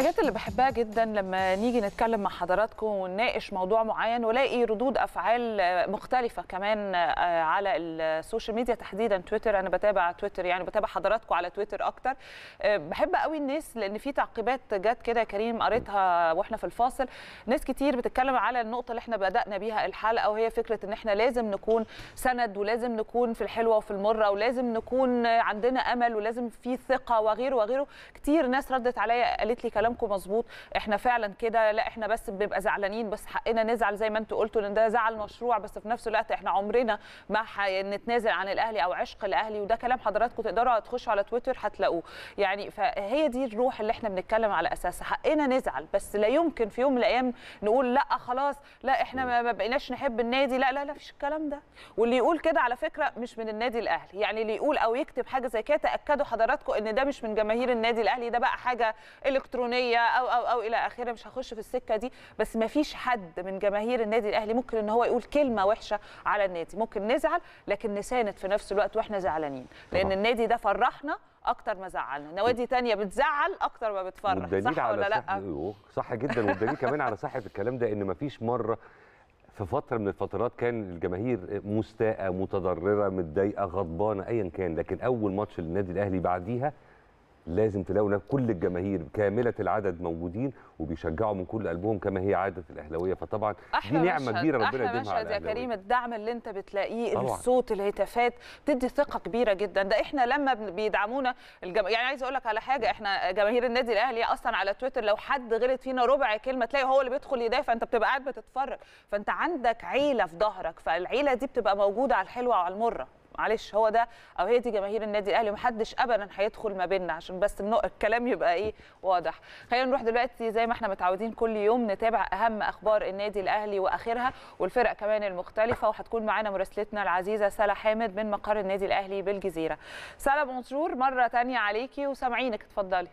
الحاجات اللي بحبها جدا لما نيجي نتكلم مع حضراتكم ونناقش موضوع معين ولاقي ردود افعال مختلفه كمان على السوشيال ميديا تحديدا تويتر انا بتابع تويتر يعني بتابع حضراتكم على تويتر اكتر بحب قوي الناس لان في تعقيبات جت كده يا كريم قريتها واحنا في الفاصل ناس كتير بتتكلم على النقطه اللي احنا بدانا بيها الحلقه وهي فكره ان احنا لازم نكون سند ولازم نكون في الحلوه وفي المره ولازم نكون عندنا امل ولازم في ثقه وغيره وغيره كتير ناس ردت عليا قالت لي كلامكم مظبوط احنا فعلا كده لا احنا بس بنبقى زعلانين بس حقنا نزعل زي ما انتوا قلتوا ان ده زعل مشروع بس في نفس الوقت احنا عمرنا ما نتنازل عن الاهلي او عشق الاهلي وده كلام حضراتكم تقدروا تخشوا على تويتر هتلاقوه يعني فهي دي الروح اللي احنا بنتكلم على اساسها حقنا نزعل بس لا يمكن في يوم من الايام نقول لا خلاص لا احنا ما بقيناش نحب النادي لا لا لا فيش الكلام ده واللي يقول كده على فكره مش من النادي الاهلي يعني اللي يقول او يكتب حاجه زي كده تاكدوا حضراتكم ان ده مش من جماهير النادي الاهلي ده بقى حاجه الكترونيه او او او الى اخره مش هخش في السكه دي بس ما فيش حد من جماهير النادي الاهلي ممكن ان هو يقول كلمه وحشه على النادي ممكن نزعل لكن نساند في نفس الوقت واحنا زعلانين لان طبعا. النادي ده فرحنا اكتر ما زعلنا نوادي تانية بتزعل اكتر ما بتفرح والدليل صح على ولا صح... لا أيوه، صح جدا والدليل كمان على صحه الكلام ده ان مفيش مره في فتره من الفترات كان الجماهير مستاءه متضرره متضايقه غضبانه ايا كان لكن اول ماتش للنادي الاهلي بعديها لازم تلاقوا كل الجماهير كامله العدد موجودين وبيشجعوا من كل قلبهم كما هي عاده الاهلاويه فطبعا دي نعمه مشهد. كبيره ربنا احلى يديمها مشهد على يا الأهلاوية. كريم الدعم اللي انت بتلاقيه طبعاً. الصوت الهتافات بتدي ثقه كبيره جدا ده احنا لما بن- بيدعمونا الجم... يعني عايز اقول لك على حاجه احنا جماهير النادي الاهلي اصلا على تويتر لو حد غلط فينا ربع كلمه تلاقي هو اللي بيدخل يدافع انت بتبقى قاعد بتتفرج فانت عندك عيله في ظهرك فالعيله دي بتبقى موجوده على الحلوه وعلى المره معلش هو ده او هي دي جماهير النادي الاهلي ومحدش ابدا هيدخل ما بيننا عشان بس النق- الكلام يبقى ايه واضح خلينا نروح دلوقتي زي ما احنا متعودين كل يوم نتابع اهم اخبار النادي الاهلي واخرها والفرق كمان المختلفه وهتكون معانا مراسلتنا العزيزه سلا حامد من مقر النادي الاهلي بالجزيره سلا بونجور مره تانية عليكي وسامعينك اتفضلي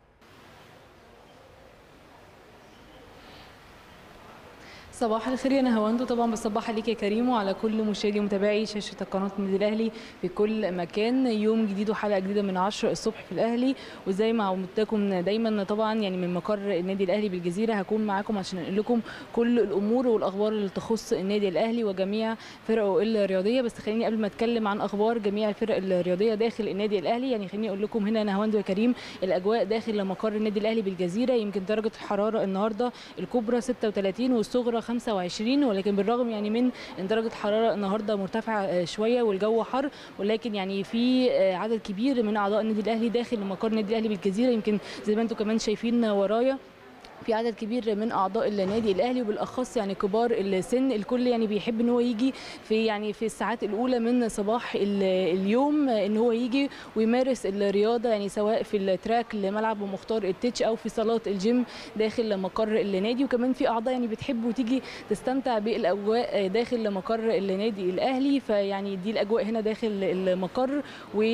صباح الخير يا نهاوند طبعا بصبح عليك يا كريم وعلى كل مشاهدي ومتابعي شاشه قناه النادي الاهلي في كل مكان يوم جديد وحلقه جديده من 10 الصبح في الاهلي وزي ما عودتكم دايما طبعا يعني من مقر النادي الاهلي بالجزيره هكون معاكم عشان انقل لكم كل الامور والاخبار اللي تخص النادي الاهلي وجميع فرقه الرياضيه بس خليني قبل ما اتكلم عن اخبار جميع الفرق الرياضيه داخل النادي الاهلي يعني خليني اقول لكم هنا نهاوند وكريم الاجواء داخل مقر النادي الاهلي بالجزيره يمكن درجه الحراره النهارده الكبرى 36 والصغرى 25 ولكن بالرغم يعني من ان درجه الحراره النهارده مرتفعه آه، شويه والجو حر ولكن يعني في آه، عدد كبير من اعضاء النادي الاهلي داخل مقر النادي الاهلي بالجزيره يمكن زي ما انتم كمان شايفين ورايا في عدد كبير من اعضاء النادي الاهلي وبالاخص يعني كبار السن الكل يعني بيحب ان هو يجي في يعني في الساعات الاولى من صباح ال- اليوم ان هو يجي ويمارس الرياضه يعني سواء في التراك لملعب مختار التتش او في صالات الجيم داخل مقر النادي وكمان في اعضاء يعني بتحب وتيجي تستمتع بالاجواء داخل مقر النادي الاهلي فيعني دي الاجواء هنا داخل المقر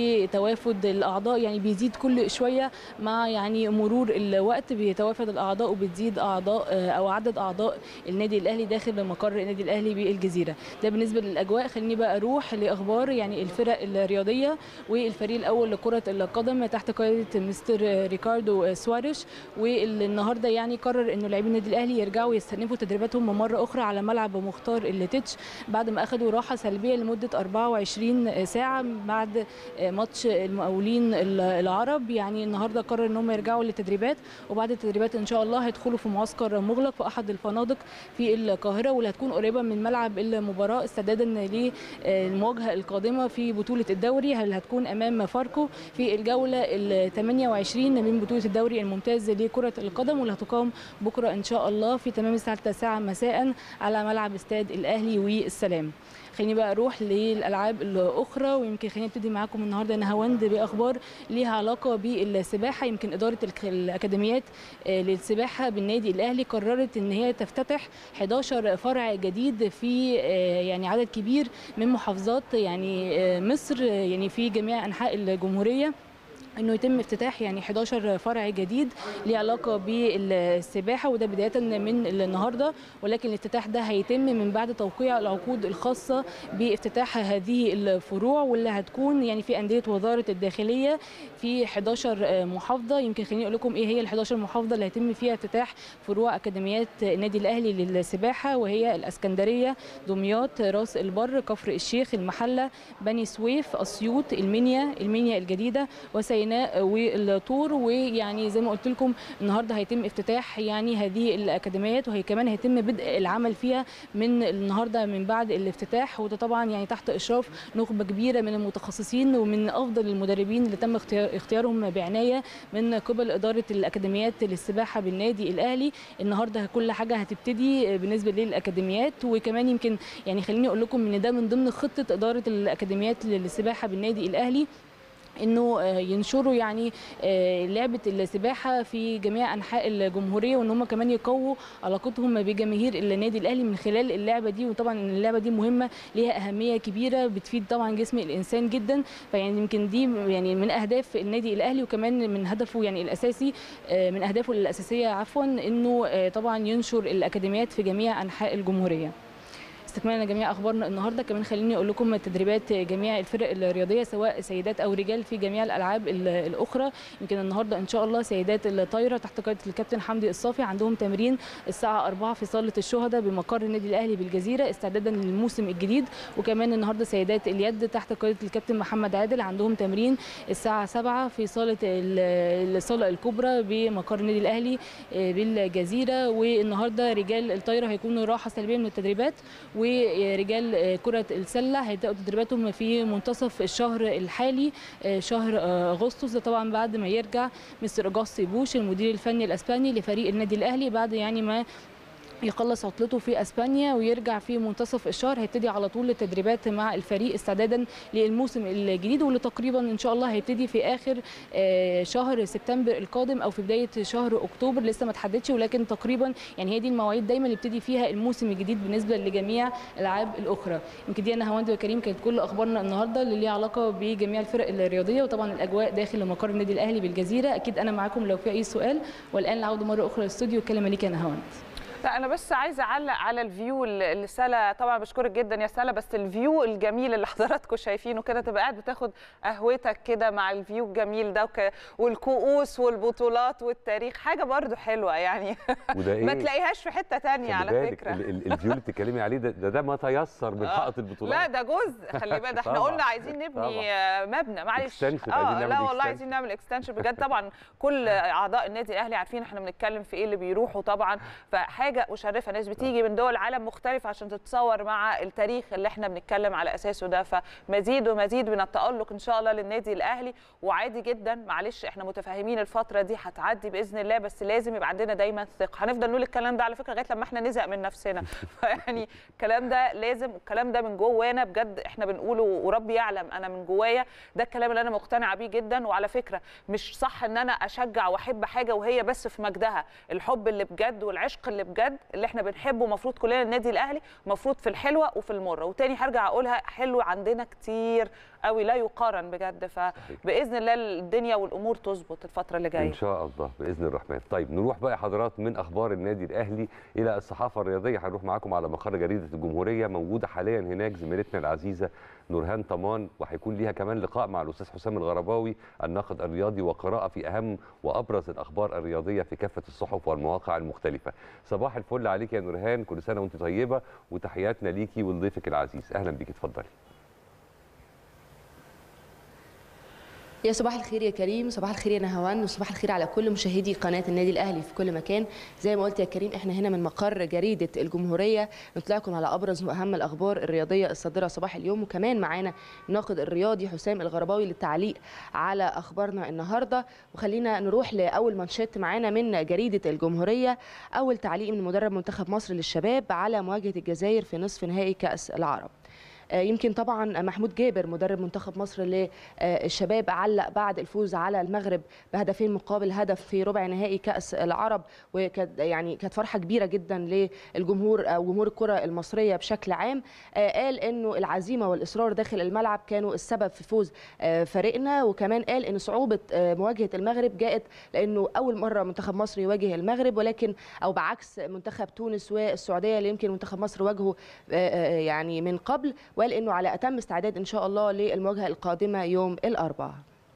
وتوافد الاعضاء يعني بيزيد كل شويه مع يعني مرور الوقت بيتوافد الاعضاء وبتزيد اعضاء آه، او عدد اعضاء النادي الاهلي داخل مقر النادي الاهلي بالجزيره ده بالنسبه للاجواء خليني بقى اروح لاخبار يعني الفرق الرياضيه والفريق الاول لكره القدم تحت قياده مستر ريكاردو سواريش والنهارده يعني قرر انه لاعبي النادي الاهلي يرجعوا يستأنفوا تدريباتهم مره اخرى على ملعب مختار التتش بعد ما اخذوا راحه سلبيه لمده 24 ساعه بعد ماتش المقاولين العرب يعني النهارده قرر ان هم يرجعوا للتدريبات وبعد التدريبات ان شاء الله هيدخلوا في معسكر مغلق في احد الفنادق في القاهره واللي هتكون قريبه من ملعب المباراه استعدادا للمواجهه القادمه في بطوله الدوري اللي هتكون امام فاركو في الجوله ال 28 من بطوله الدوري الممتاز لكره القدم واللي هتقام بكره ان شاء الله في تمام الساعه 9 مساء على ملعب استاد الاهلي والسلام خليني بقى اروح للالعاب الاخرى ويمكن خليني ابتدي معاكم النهارده نهاوند باخبار ليها علاقه بالسباحه يمكن اداره الك- الاكاديميات آه، للسباحه بالنادي الاهلي قررت ان هي تفتتح 11 فرع جديد في آه، يعني عدد كبير من محافظات يعني آه، مصر آه، يعني في جميع انحاء الجمهوريه انه يتم افتتاح يعني 11 فرع جديد ليه علاقه بالسباحه وده بدايه من النهارده ولكن الافتتاح ده هيتم من بعد توقيع العقود الخاصه بافتتاح هذه الفروع واللي هتكون يعني في انديه وزاره الداخليه في 11 محافظه يمكن خليني اقول لكم ايه هي ال 11 محافظه اللي هيتم فيها افتتاح فروع اكاديميات النادي الاهلي للسباحه وهي الاسكندريه دمياط راس البر كفر الشيخ المحله بني سويف اسيوط المنيا المنيا الجديده وسيناء والطور ويعني زي ما قلت لكم النهارده هيتم افتتاح يعني هذه الاكاديميات وهي كمان هيتم بدء العمل فيها من النهارده من بعد الافتتاح وده طبعا يعني تحت اشراف نخبه كبيره من المتخصصين ومن افضل المدربين اللي تم اختيار اختيارهم بعنايه من قبل اداره الاكاديميات للسباحه بالنادي الاهلي النهارده كل حاجه هتبتدي بالنسبه للاكاديميات وكمان يمكن يعني خليني اقول لكم ان ده من ضمن خطه اداره الاكاديميات للسباحه بالنادي الاهلي انه ينشروا يعني لعبه السباحه في جميع انحاء الجمهوريه وان هم كمان يقووا علاقتهم بجماهير النادي الاهلي من خلال اللعبه دي وطبعا اللعبه دي مهمه ليها اهميه كبيره بتفيد طبعا جسم الانسان جدا فيعني يمكن دي يعني من اهداف النادي الاهلي وكمان من هدفه يعني الاساسي من اهدافه الاساسيه عفوا انه طبعا ينشر الاكاديميات في جميع انحاء الجمهوريه استكمالا جميع اخبارنا النهارده كمان خليني اقول لكم تدريبات جميع الفرق الرياضيه سواء سيدات او رجال في جميع الالعاب الاخرى يمكن النهارده ان شاء الله سيدات الطايره تحت قياده الكابتن حمدي الصافي عندهم تمرين الساعه 4 في صاله الشهداء بمقر النادي الاهلي بالجزيره استعدادا للموسم الجديد وكمان النهارده سيدات اليد تحت قياده الكابتن محمد عادل عندهم تمرين الساعه 7 في صاله الصاله الكبرى بمقر النادي الاهلي بالجزيره والنهارده رجال الطايره هيكونوا راحه سلبيه من التدريبات ورجال كرة السلة هيبدأوا تدريباتهم في منتصف الشهر الحالي شهر أغسطس ده طبعا بعد ما يرجع مستر أجاستي بوش المدير الفني الأسباني لفريق النادي الأهلي بعد يعني ما يخلص عطلته في اسبانيا ويرجع في منتصف الشهر هيبتدي على طول التدريبات مع الفريق استعدادا للموسم الجديد واللي تقريبا ان شاء الله هيبتدي في اخر شهر سبتمبر القادم او في بدايه شهر اكتوبر لسه ما تحددش ولكن تقريبا يعني هي دي المواعيد دايما اللي يبتدي فيها الموسم الجديد بالنسبه لجميع الالعاب الاخرى يمكن دي انا هوند وكريم كانت كل اخبارنا النهارده اللي ليها علاقه بجميع الفرق الرياضيه وطبعا الاجواء داخل مقر النادي الاهلي بالجزيره اكيد انا معاكم لو في اي سؤال والان العوده مره اخرى للاستوديو الكلمه ليك انا هوند لا انا بس عايزه اعلق على الفيو اللي سلا طبعا بشكرك جدا يا سلا بس الفيو الجميل اللي حضراتكم شايفينه كده تبقى قاعد بتاخد قهوتك كده مع الفيو الجميل ده وك... والكؤوس والبطولات والتاريخ حاجه برضو حلوه يعني وده إيه؟ ما تلاقيهاش في حته تانية على بالك فكره ال- ال- الفيو اللي بتتكلمي عليه ده ده, ده ما تيسر من حائط البطولات لا ده جزء خلي بالك ده احنا طبعاً. قلنا عايزين نبني مبنى معلش Extension، عايزين اه نعمل لا والله extension. عايزين نعمل اكستنشن بجد طبعا كل اعضاء النادي الاهلي عارفين احنا بنتكلم في ايه اللي بيروحوا طبعا فحاجه مشرفه ناس بتيجي من دول عالم مختلف عشان تتصور مع التاريخ اللي احنا بنتكلم على اساسه ده فمزيد ومزيد من التالق ان شاء الله للنادي الاهلي وعادي جدا معلش احنا متفاهمين الفتره دي هتعدي باذن الله بس لازم يبقى عندنا دايما ثقه هنفضل نقول الكلام ده على فكره لغايه لما احنا نزهق من نفسنا فيعني الكلام ده لازم الكلام ده من جوانا بجد احنا بنقوله وربي يعلم انا من جوايا ده الكلام اللي انا مقتنعه بيه جدا وعلى فكره مش صح ان انا اشجع واحب حاجه وهي بس في مجدها الحب اللي بجد والعشق اللي بجد اللي احنا بنحبه المفروض كلنا النادي الاهلي المفروض في الحلوه وفي المره وتاني هرجع اقولها حلو عندنا كتير قوي لا يقارن بجد فباذن الله الدنيا والامور تظبط الفتره اللي جايه ان شاء الله باذن الرحمن طيب نروح بقى حضرات من اخبار النادي الاهلي الى الصحافه الرياضيه هنروح معاكم على مقر جريده الجمهوريه موجوده حاليا هناك زميلتنا العزيزه نورهان طمان وهيكون ليها كمان لقاء مع الاستاذ حسام الغرباوي الناقد الرياضي وقراءه في اهم وابرز الاخبار الرياضيه في كافه الصحف والمواقع المختلفه صباح الفل عليك يا نورهان كل سنه وانت طيبه وتحياتنا ليكي ولضيفك العزيز اهلا بيكي اتفضلي يا صباح الخير يا كريم صباح الخير يا نهوان وصباح الخير على كل مشاهدي قناه النادي الاهلي في كل مكان زي ما قلت يا كريم احنا هنا من مقر جريده الجمهوريه نطلعكم على ابرز واهم الاخبار الرياضيه الصادره صباح اليوم وكمان معانا الناقد الرياضي حسام الغرباوي للتعليق على اخبارنا النهارده وخلينا نروح لاول مانشيت معانا من جريده الجمهوريه اول تعليق من مدرب منتخب مصر للشباب على مواجهه الجزائر في نصف نهائي كاس العرب آه، يمكن طبعا محمود جابر مدرب منتخب مصر للشباب علق بعد الفوز على المغرب بهدفين مقابل هدف في ربع نهائي كاس العرب وكانت يعني كانت فرحه كبيره جدا للجمهور او جمهور الكره المصريه بشكل عام آه، قال انه العزيمه والاصرار داخل الملعب كانوا السبب في فوز آه، فريقنا وكمان قال ان صعوبه آه، مواجهه المغرب جاءت لانه اول مره منتخب مصر يواجه المغرب ولكن او بعكس منتخب تونس والسعوديه اللي يمكن منتخب مصر واجهه آه، آه، يعني من قبل وقال انه على اتم استعداد ان شاء الله للمواجهه القادمه يوم الاربعاء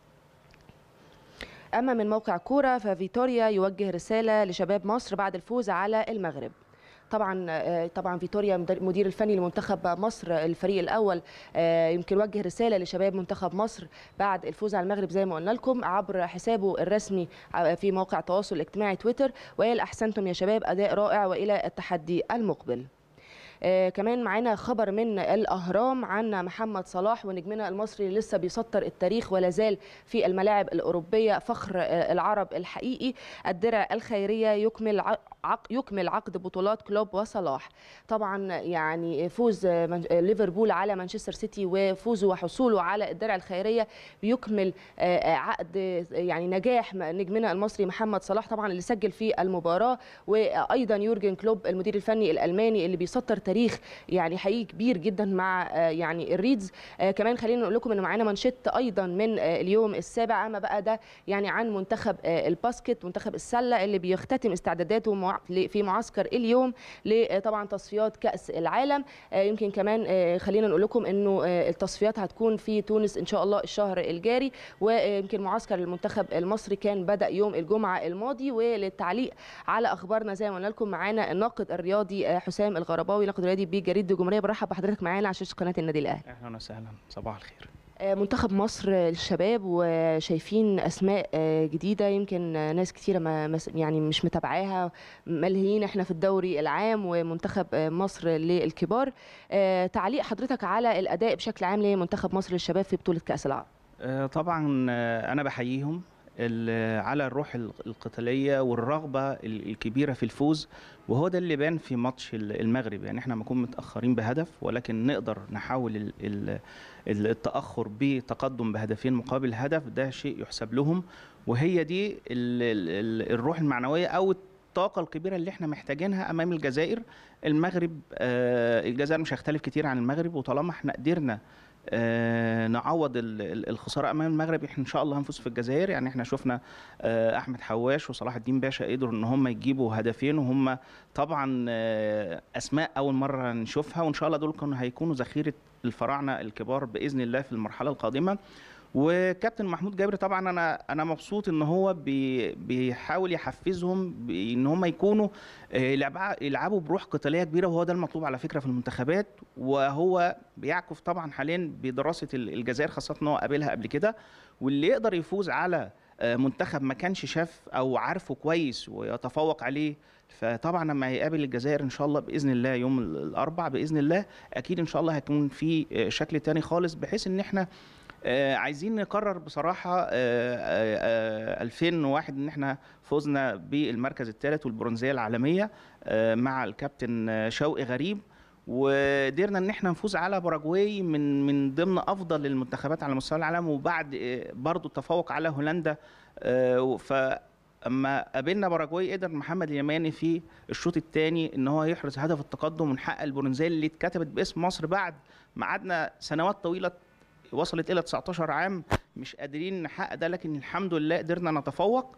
اما من موقع كوره ففيتوريا يوجه رساله لشباب مصر بعد الفوز على المغرب طبعا آه، طبعا فيتوريا مدر- مدير الفني لمنتخب مصر الفريق الاول آه، يمكن وجه رساله لشباب منتخب مصر بعد الفوز على المغرب زي ما قلنا لكم عبر حسابه الرسمي ع- في موقع التواصل الاجتماعي تويتر وقال احسنتم يا شباب اداء رائع والى التحدي المقبل آه كمان معانا خبر من الاهرام عن محمد صلاح ونجمنا المصري اللي لسه بيسطر التاريخ ولا زال في الملاعب الاوروبيه فخر آه العرب الحقيقي الدرع الخيريه يكمل ع- عق يكمل عقد بطولات كلوب وصلاح طبعا يعني فوز آه، من- آه، ليفربول على مانشستر سيتي وفوزه وحصوله على الدرع الخيريه بيكمل آه، آه، عقد آه، يعني نجاح م- نجمنا المصري محمد صلاح طبعا اللي سجل في المباراه وايضا يورجن كلوب المدير الفني الالماني اللي بيسطر تاريخ يعني حقيقي كبير جدا مع آه، يعني الريدز آه، كمان خلينا نقول لكم ان معانا مانشيت ايضا من آه، اليوم السابع اما بقى ده يعني عن منتخب آه، الباسكت منتخب السله اللي بيختتم استعداداته مع- ل- في معسكر اليوم لطبعا تصفيات كاس العالم آه، يمكن كمان آه، خلينا نقول لكم انه آه، التصفيات هتكون في تونس ان شاء الله الشهر الجاري ويمكن معسكر المنتخب المصري كان بدا يوم الجمعه الماضي وللتعليق على اخبارنا زي ما قلنا لكم معانا الناقد الرياضي آه، حسام الغرباوي ناقد رياضي بجريده الجمهوريه برحب بحضرتك معانا على شاشه قناه النادي الاهلي اهلا وسهلا صباح الخير آه، منتخب مصر للشباب وشايفين اسماء آه، جديده يمكن آه، ناس كتيره ما ما- يعني مش متابعاها ملهيين احنا في الدوري العام ومنتخب آه، مصر للكبار آه، تعليق حضرتك على الاداء بشكل عام لمنتخب مصر للشباب في بطوله كاس العالم آه، طبعا آه، انا بحييهم ال- على الروح ال- القتاليه والرغبه ال- الكبيره في الفوز وهو ده اللي بان في ماتش ال- المغرب يعني احنا نكون متاخرين بهدف ولكن نقدر نحاول ال- ال- ال- التاخر بتقدم بهدفين مقابل هدف ده شيء يحسب لهم وهي دي ال- ال- ال- الروح المعنويه او الطاقه الكبيره اللي احنا محتاجينها امام الجزائر المغرب آه، الجزائر مش هيختلف كتير عن المغرب وطالما احنا قدرنا آه، نعوض ال- ال- الخساره امام المغرب احنا ان شاء الله هنفوز في الجزائر يعني احنا شفنا آه، احمد حواش وصلاح الدين باشا قدروا ان هم يجيبوا هدفين وهم طبعا آه، اسماء اول مره نشوفها وان شاء الله دول كانوا هيكونوا ذخيره الفراعنه الكبار باذن الله في المرحله القادمه وكابتن محمود جابر طبعا انا انا مبسوط ان هو بي بيحاول يحفزهم ان هم يكونوا آه، يلعبوا يلعبوا بروح قتاليه كبيره وهو ده المطلوب على فكره في المنتخبات وهو بيعكف طبعا حاليا بدراسه ال- الجزائر خاصه ان هو قابلها قبل كده واللي يقدر يفوز على آه، منتخب ما كانش شاف او عارفه كويس ويتفوق عليه فطبعا لما هيقابل الجزائر ان شاء الله باذن الله يوم ال- الاربع باذن الله اكيد ان شاء الله هيكون في آه، شكل تاني خالص بحيث ان احنا آه، عايزين نقرر بصراحة آه، آه، آه، 2001 إن إحنا فزنا بالمركز الثالث والبرونزية العالمية آه، مع الكابتن آه، شوقي غريب وقدرنا ان احنا نفوز على باراجواي من من ضمن افضل المنتخبات على مستوى العالم وبعد آه، برضو التفوق على هولندا آه، ف اما قابلنا باراجواي قدر محمد اليماني في الشوط الثاني ان هو يحرز هدف التقدم ونحقق البرونزيه اللي اتكتبت باسم مصر بعد ما قعدنا سنوات طويله وصلت الى 19 عام مش قادرين نحقق ده لكن الحمد لله قدرنا نتفوق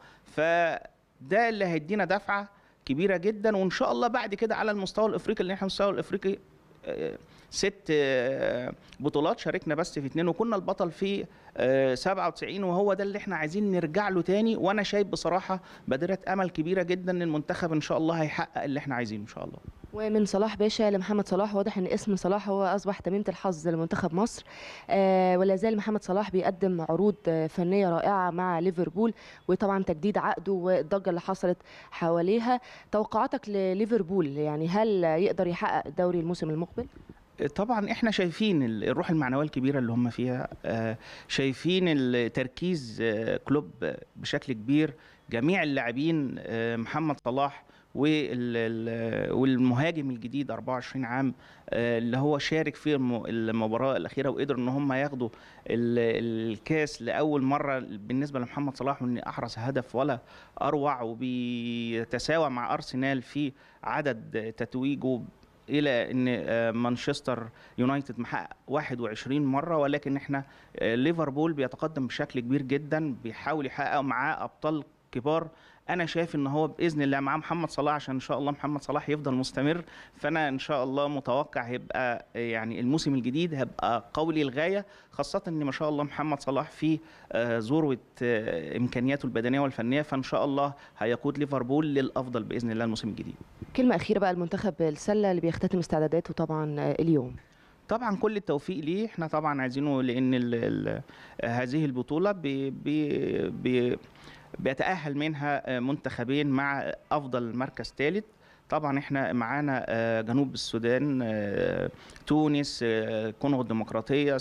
فده اللي هيدينا دفعه كبيره جدا وان شاء الله بعد كده على المستوى الافريقي اللي احنا المستوى الافريقي آه، ست آه، بطولات شاركنا بس في اتنين وكنا البطل في آه، 97 وهو ده اللي احنا عايزين نرجع له تاني وانا شايف بصراحه بادره امل كبيره جدا ان المنتخب ان شاء الله هيحقق اللي احنا عايزينه ان شاء الله ومن صلاح باشا لمحمد صلاح واضح ان اسم صلاح هو اصبح تميمه الحظ لمنتخب مصر آه ولا زال محمد صلاح بيقدم عروض آه، فنيه رائعه مع ليفربول وطبعا تجديد عقده والضجه اللي حصلت حواليها توقعاتك لليفربول يعني هل يقدر يحقق الدوري الموسم المقبل طبعا احنا شايفين ال- الروح المعنويه الكبيره اللي هم فيها آه، شايفين التركيز آه، كلوب بشكل كبير جميع اللاعبين آه، محمد صلاح وال- ال- والمهاجم الجديد 24 عام آه، اللي هو شارك في الم- المباراه الاخيره وقدر ان هم ياخدوا ال- الكاس لاول مره بالنسبه لمحمد صلاح وان احرز هدف ولا اروع وبيتساوى مع ارسنال في عدد تتويجه الى ان آه، مانشستر يونايتد محقق 21 مره ولكن احنا آه، ليفربول بيتقدم بشكل كبير جدا بيحاول يحقق معاه ابطال كبار انا شايف ان هو باذن الله مع محمد صلاح عشان ان شاء الله محمد صلاح يفضل مستمر فانا ان شاء الله متوقع هيبقى يعني الموسم الجديد هيبقى قوي للغايه خاصه ان ما شاء الله محمد صلاح في آه، ذروه آه، امكانياته البدنيه والفنيه فان شاء الله هيقود ليفربول للافضل باذن الله الموسم الجديد كلمه اخيره بقى المنتخب السله اللي بيختتم استعداداته طبعا آه، اليوم طبعا كل التوفيق ليه احنا طبعا عايزينه لان ال ال هذه البطوله بي بي بي بيتاهل منها منتخبين مع افضل مركز ثالث طبعا احنا معانا آه، جنوب السودان آه، تونس آه، الكونغو الديمقراطيه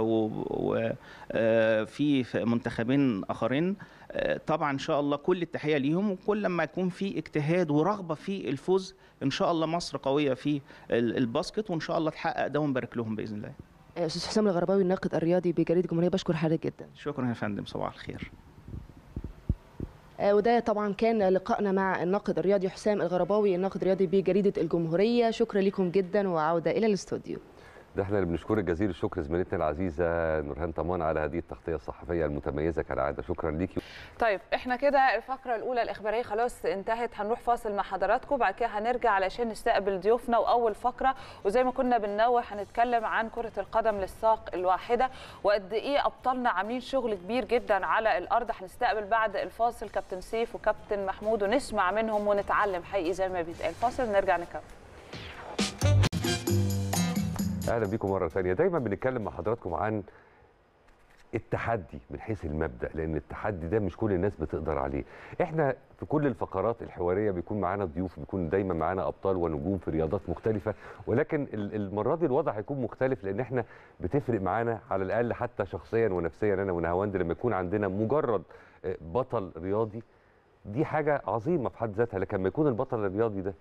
وفي منتخبين اخرين آه، طبعا ان شاء الله كل التحيه ليهم وكل لما يكون في اجتهاد ورغبه في الفوز ان شاء الله مصر قويه في ال- الباسكت وان شاء الله تحقق ده ونبارك لهم باذن الله آه، استاذ حسام الغرباوي الناقد الرياضي بجريده الجمهوريه بشكر حضرتك جدا شكرا يا فندم صباح الخير آه، وده طبعا كان لقائنا مع الناقد الرياضي حسام الغرباوي الناقد الرياضي بجريده الجمهوريه شكرا لكم جدا وعوده الى الاستوديو ده احنا اللي بنشكرك جزيل الشكر زميلتنا العزيزه نورهان طمان على هذه التغطيه الصحفيه المتميزه كالعاده شكرا ليكي طيب احنا كده الفقره الاولى الاخباريه خلاص انتهت هنروح فاصل مع حضراتكم بعد كده هنرجع علشان نستقبل ضيوفنا واول فقره وزي ما كنا بننوه هنتكلم عن كره القدم للساق الواحده وقد ايه ابطالنا عاملين شغل كبير جدا على الارض هنستقبل بعد الفاصل كابتن سيف وكابتن محمود ونسمع منهم ونتعلم حقيقي زي ما بيتقال فاصل نرجع نكمل اهلا بيكم مره ثانيه دايما بنتكلم مع حضراتكم عن التحدي من حيث المبدا لان التحدي ده مش كل الناس بتقدر عليه احنا في كل الفقرات الحواريه بيكون معانا ضيوف بيكون دايما معانا ابطال ونجوم في رياضات مختلفه ولكن ال- المره دي الوضع هيكون مختلف لان احنا بتفرق معانا على الاقل حتى شخصيا ونفسيا انا ونهاوند لما يكون عندنا مجرد آه، بطل رياضي دي حاجه عظيمه في حد ذاتها لكن لما يكون البطل الرياضي ده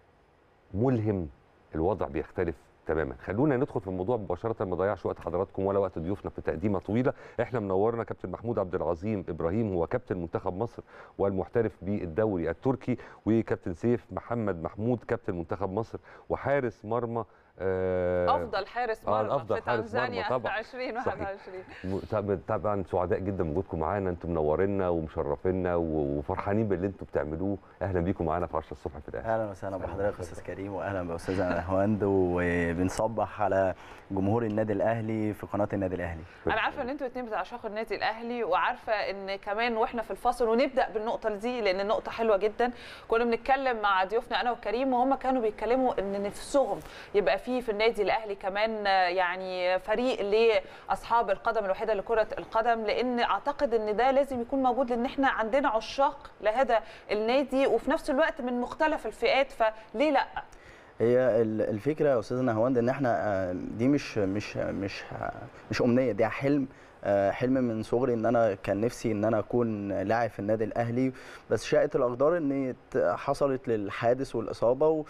ملهم الوضع بيختلف تماما خلونا ندخل في الموضوع مباشره ما نضيعش وقت حضراتكم ولا وقت ضيوفنا في تقديمه طويله احنا منورنا كابتن محمود عبد العظيم ابراهيم هو كابتن منتخب مصر والمحترف بالدوري التركي وكابتن سيف محمد محمود كابتن منتخب مصر وحارس مرمى آه، افضل حارس آه، مرمى الأفضل في حارس تنزانيا مرمى طبعاً. 2021 م- طب- طبعا سعداء جدا بوجودكم معانا انتم منورينا ومشرفينا و- وفرحانين باللي انتم بتعملوه اهلا بيكم معانا في 10 الصبح في الاهلي اهلا وسهلا بحضرتك استاذ كريم واهلا باستاذه هواند وبنصبح على جمهور النادي الاهلي في قناه النادي الاهلي انا عارفه ان انتوا اتنين بتعشقوا النادي الاهلي وعارفه ان كمان واحنا في الفاصل ونبدا بالنقطه دي لان النقطه حلوه جدا كنا بنتكلم مع ضيوفنا انا وكريم وهم كانوا بيتكلموا ان نفسهم يبقى فيه في النادي الاهلي كمان آه، يعني فريق لاصحاب القدم الوحيده لكره القدم لان اعتقد ان ده لازم يكون موجود لان احنا عندنا عشاق لهذا النادي وفي نفس الوقت من مختلف الفئات فليه لا هي ال- الفكره يا استاذنا هواند ان احنا آه، دي مش مش مش مش امنيه دي حلم آه، حلم من صغري ان انا كان نفسي ان انا اكون لاعب في النادي الاهلي بس شاءت الاقدار ان ت- حصلت للحادث والاصابه و-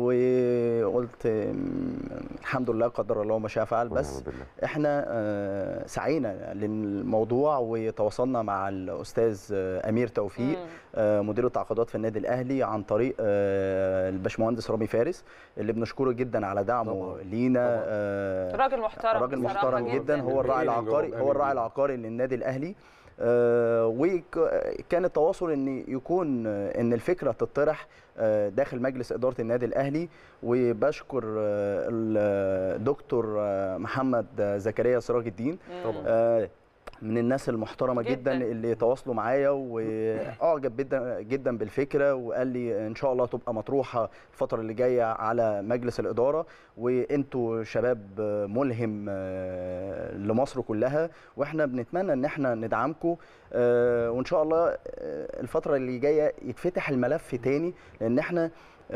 وقلت آم، الحمد لله قدر الله ما شاء فعل بس ونعم بالله. احنا آه، سعينا للموضوع وتواصلنا مع الاستاذ آه، امير توفيق مم. آه، مدير التعاقدات في النادي الاهلي عن طريق آه، الباشمهندس رامي فارس اللي بنشكره جدا على دعمه طبعاً. لينا طبعاً. آه، راجل محترم راجل بصراحة محترم جدا هو الراعي أمين العقاري جدا. هو الراعي العقاري للنادي الاهلي آه، وكان التواصل ان يكون آه، ان الفكره تطرح آه، داخل مجلس اداره النادي الاهلي وبشكر آه، الدكتور آه، محمد آه، زكريا سراج الدين طبعا آه، من الناس المحترمه جداً. جدا, جداً اللي تواصلوا معايا واعجب جدا جدا بالفكره وقال لي ان شاء الله تبقى مطروحه الفتره اللي جايه على مجلس الاداره وانتوا شباب ملهم آه، لمصر كلها واحنا بنتمنى ان احنا ندعمكم آه، وان شاء الله آه، الفتره اللي جايه يتفتح الملف تاني لان احنا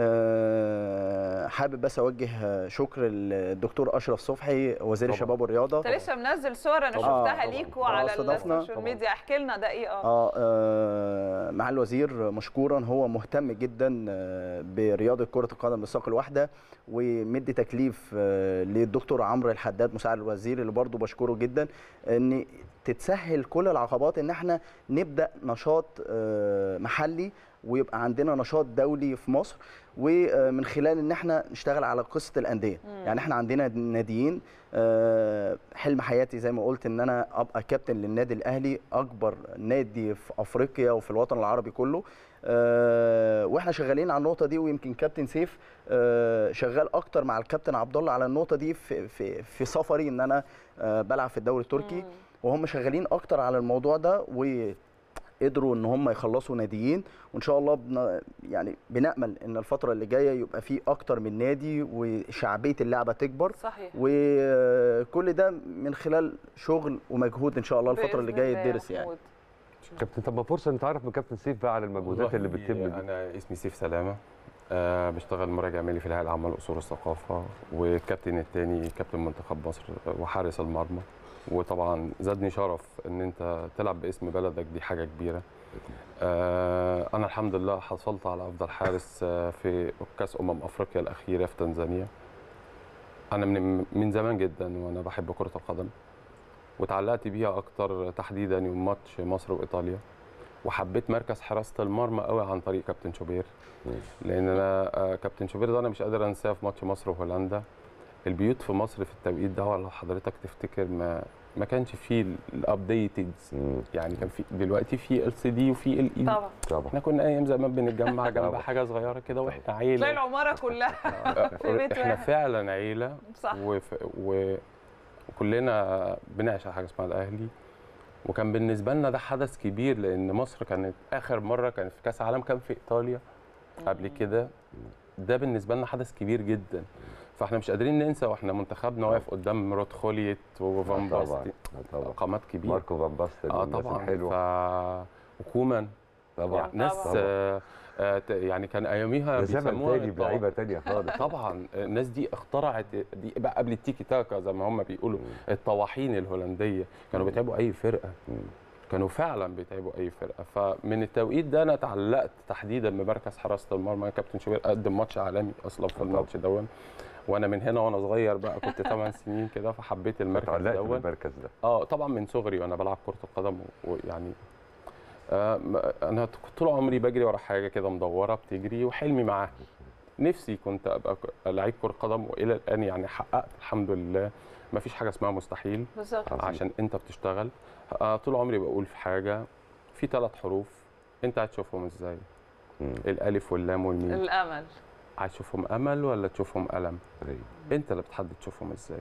آه، حابب بس اوجه شكر الدكتور اشرف صبحي وزير طبعاً. الشباب والرياضه انت لسه منزل صور انا طبعاً. شفتها طبعاً. ليكوا آه، على استضفنا. السوشيال طبعاً. ميديا احكي لنا ده ايه اه اه آه، آه، مع الوزير مشكورا هو مهتم جدا آه، برياضه كره القدم بالساق الواحده ومدي تكليف آه، للدكتور عمرو الحداد مساعد الوزير اللي برضه بشكره جدا ان تتسهل كل العقبات ان احنا نبدا نشاط آه، محلي ويبقى عندنا نشاط دولي في مصر ومن خلال ان احنا نشتغل على قصه الانديه يعني احنا عندنا ناديين آه، حلم حياتي زي ما قلت ان انا ابقى كابتن للنادي الاهلي اكبر نادي في افريقيا وفي الوطن العربي كله آه، واحنا شغالين على النقطه دي ويمكن كابتن سيف آه، شغال اكتر مع الكابتن عبد الله على النقطه دي في في في سفري ان انا آه، بلعب في الدوري التركي وهم شغالين اكتر على الموضوع ده وقدروا ان هم يخلصوا ناديين وان شاء الله بن يعني بنامل ان الفتره اللي جايه يبقى في اكتر من نادي وشعبيه اللعبه تكبر صحيح وكل ده من خلال شغل ومجهود ان شاء الله الفتره اللي بإذن جايه الله يا يدرس يعني محمود. كابتن طب ما فرصه نتعرف من كابتن سيف بقى على المجهودات اللي والله بتتم دي انا اسمي سيف سلامه أه بشتغل مراجع مالي في الهيئه العامه لاصول الثقافه والكابتن الثاني كابتن منتخب مصر وحارس المرمى وطبعا زادني شرف ان انت تلعب باسم بلدك دي حاجه كبيره أه انا الحمد لله حصلت على افضل حارس آه، في كاس امم افريقيا الاخيره في تنزانيا انا من من زمان جدا وانا بحب كره القدم وتعلقت بيها اكتر تحديدا يوم ماتش مصر وايطاليا وحبيت مركز حراسه المرمى قوي عن طريق كابتن شوبير لان انا آه، كابتن شوبير ده انا مش قادر انساه في ماتش مصر وهولندا البيوت في مصر في التوقيت ده لو حضرتك تفتكر ما ما كانش فيه الابديتد مم. يعني كان في دلوقتي في ال سي دي وفي ال اي طبعا طبعا احنا كنا ايام زمان بنتجمع جنب طبعا. حاجه صغيره كده واحنا تلاقي عيله العماره كلها في بيت احنا واحد. فعلا عيله صح وف... و... وكلنا بنعشق حاجه اسمها الاهلي وكان بالنسبه لنا ده حدث كبير لان مصر كانت اخر مره كانت في كاس عالم كان في ايطاليا قبل كده ده بالنسبه لنا حدث كبير جدا فاحنا مش قادرين ننسى واحنا منتخبنا واقف قدام رود خوليت وفان طبعا باستي طبعا قامات كبيره ماركو فان باستن اه والناس طبعا الحلوه ف وكومان طبعا ناس طبعاً. آه آه ت- يعني كان اياميها ده زمن بيسموها تاني الطوا- بلعيبه تانيه خالص طبعا الناس دي اخترعت دي بقى قبل التيكي تاكا زي ما هم بيقولوا الطواحين الهولنديه كانوا بيتعبوا اي فرقه مم. كانوا فعلا بيتعبوا اي فرقه فمن التوقيت ده انا اتعلقت تحديدا بمركز حراسه المرمى كابتن شوبير قدم ماتش عالمي اصلا في طبعاً. الماتش دون وانا من هنا وانا صغير بقى كنت 8 سنين كده فحبيت المركز اتعلقت دون بالمركز ده اه طبعا من صغري وانا بلعب كره القدم و- ويعني آه م- انا كنت طول عمري بجري ورا حاجه كده مدوره بتجري وحلمي معاها نفسي كنت ابقى ك- لعيب كره قدم والى الان يعني حققت الحمد لله ما فيش حاجه اسمها مستحيل بالظبط عظيم. عشان انت بتشتغل آه طول عمري بقول في حاجه في ثلاث حروف انت هتشوفهم ازاي مم. الالف واللام والميم الامل هتشوفهم امل ولا تشوفهم الم أيوة. انت اللي بتحدد تشوفهم ازاي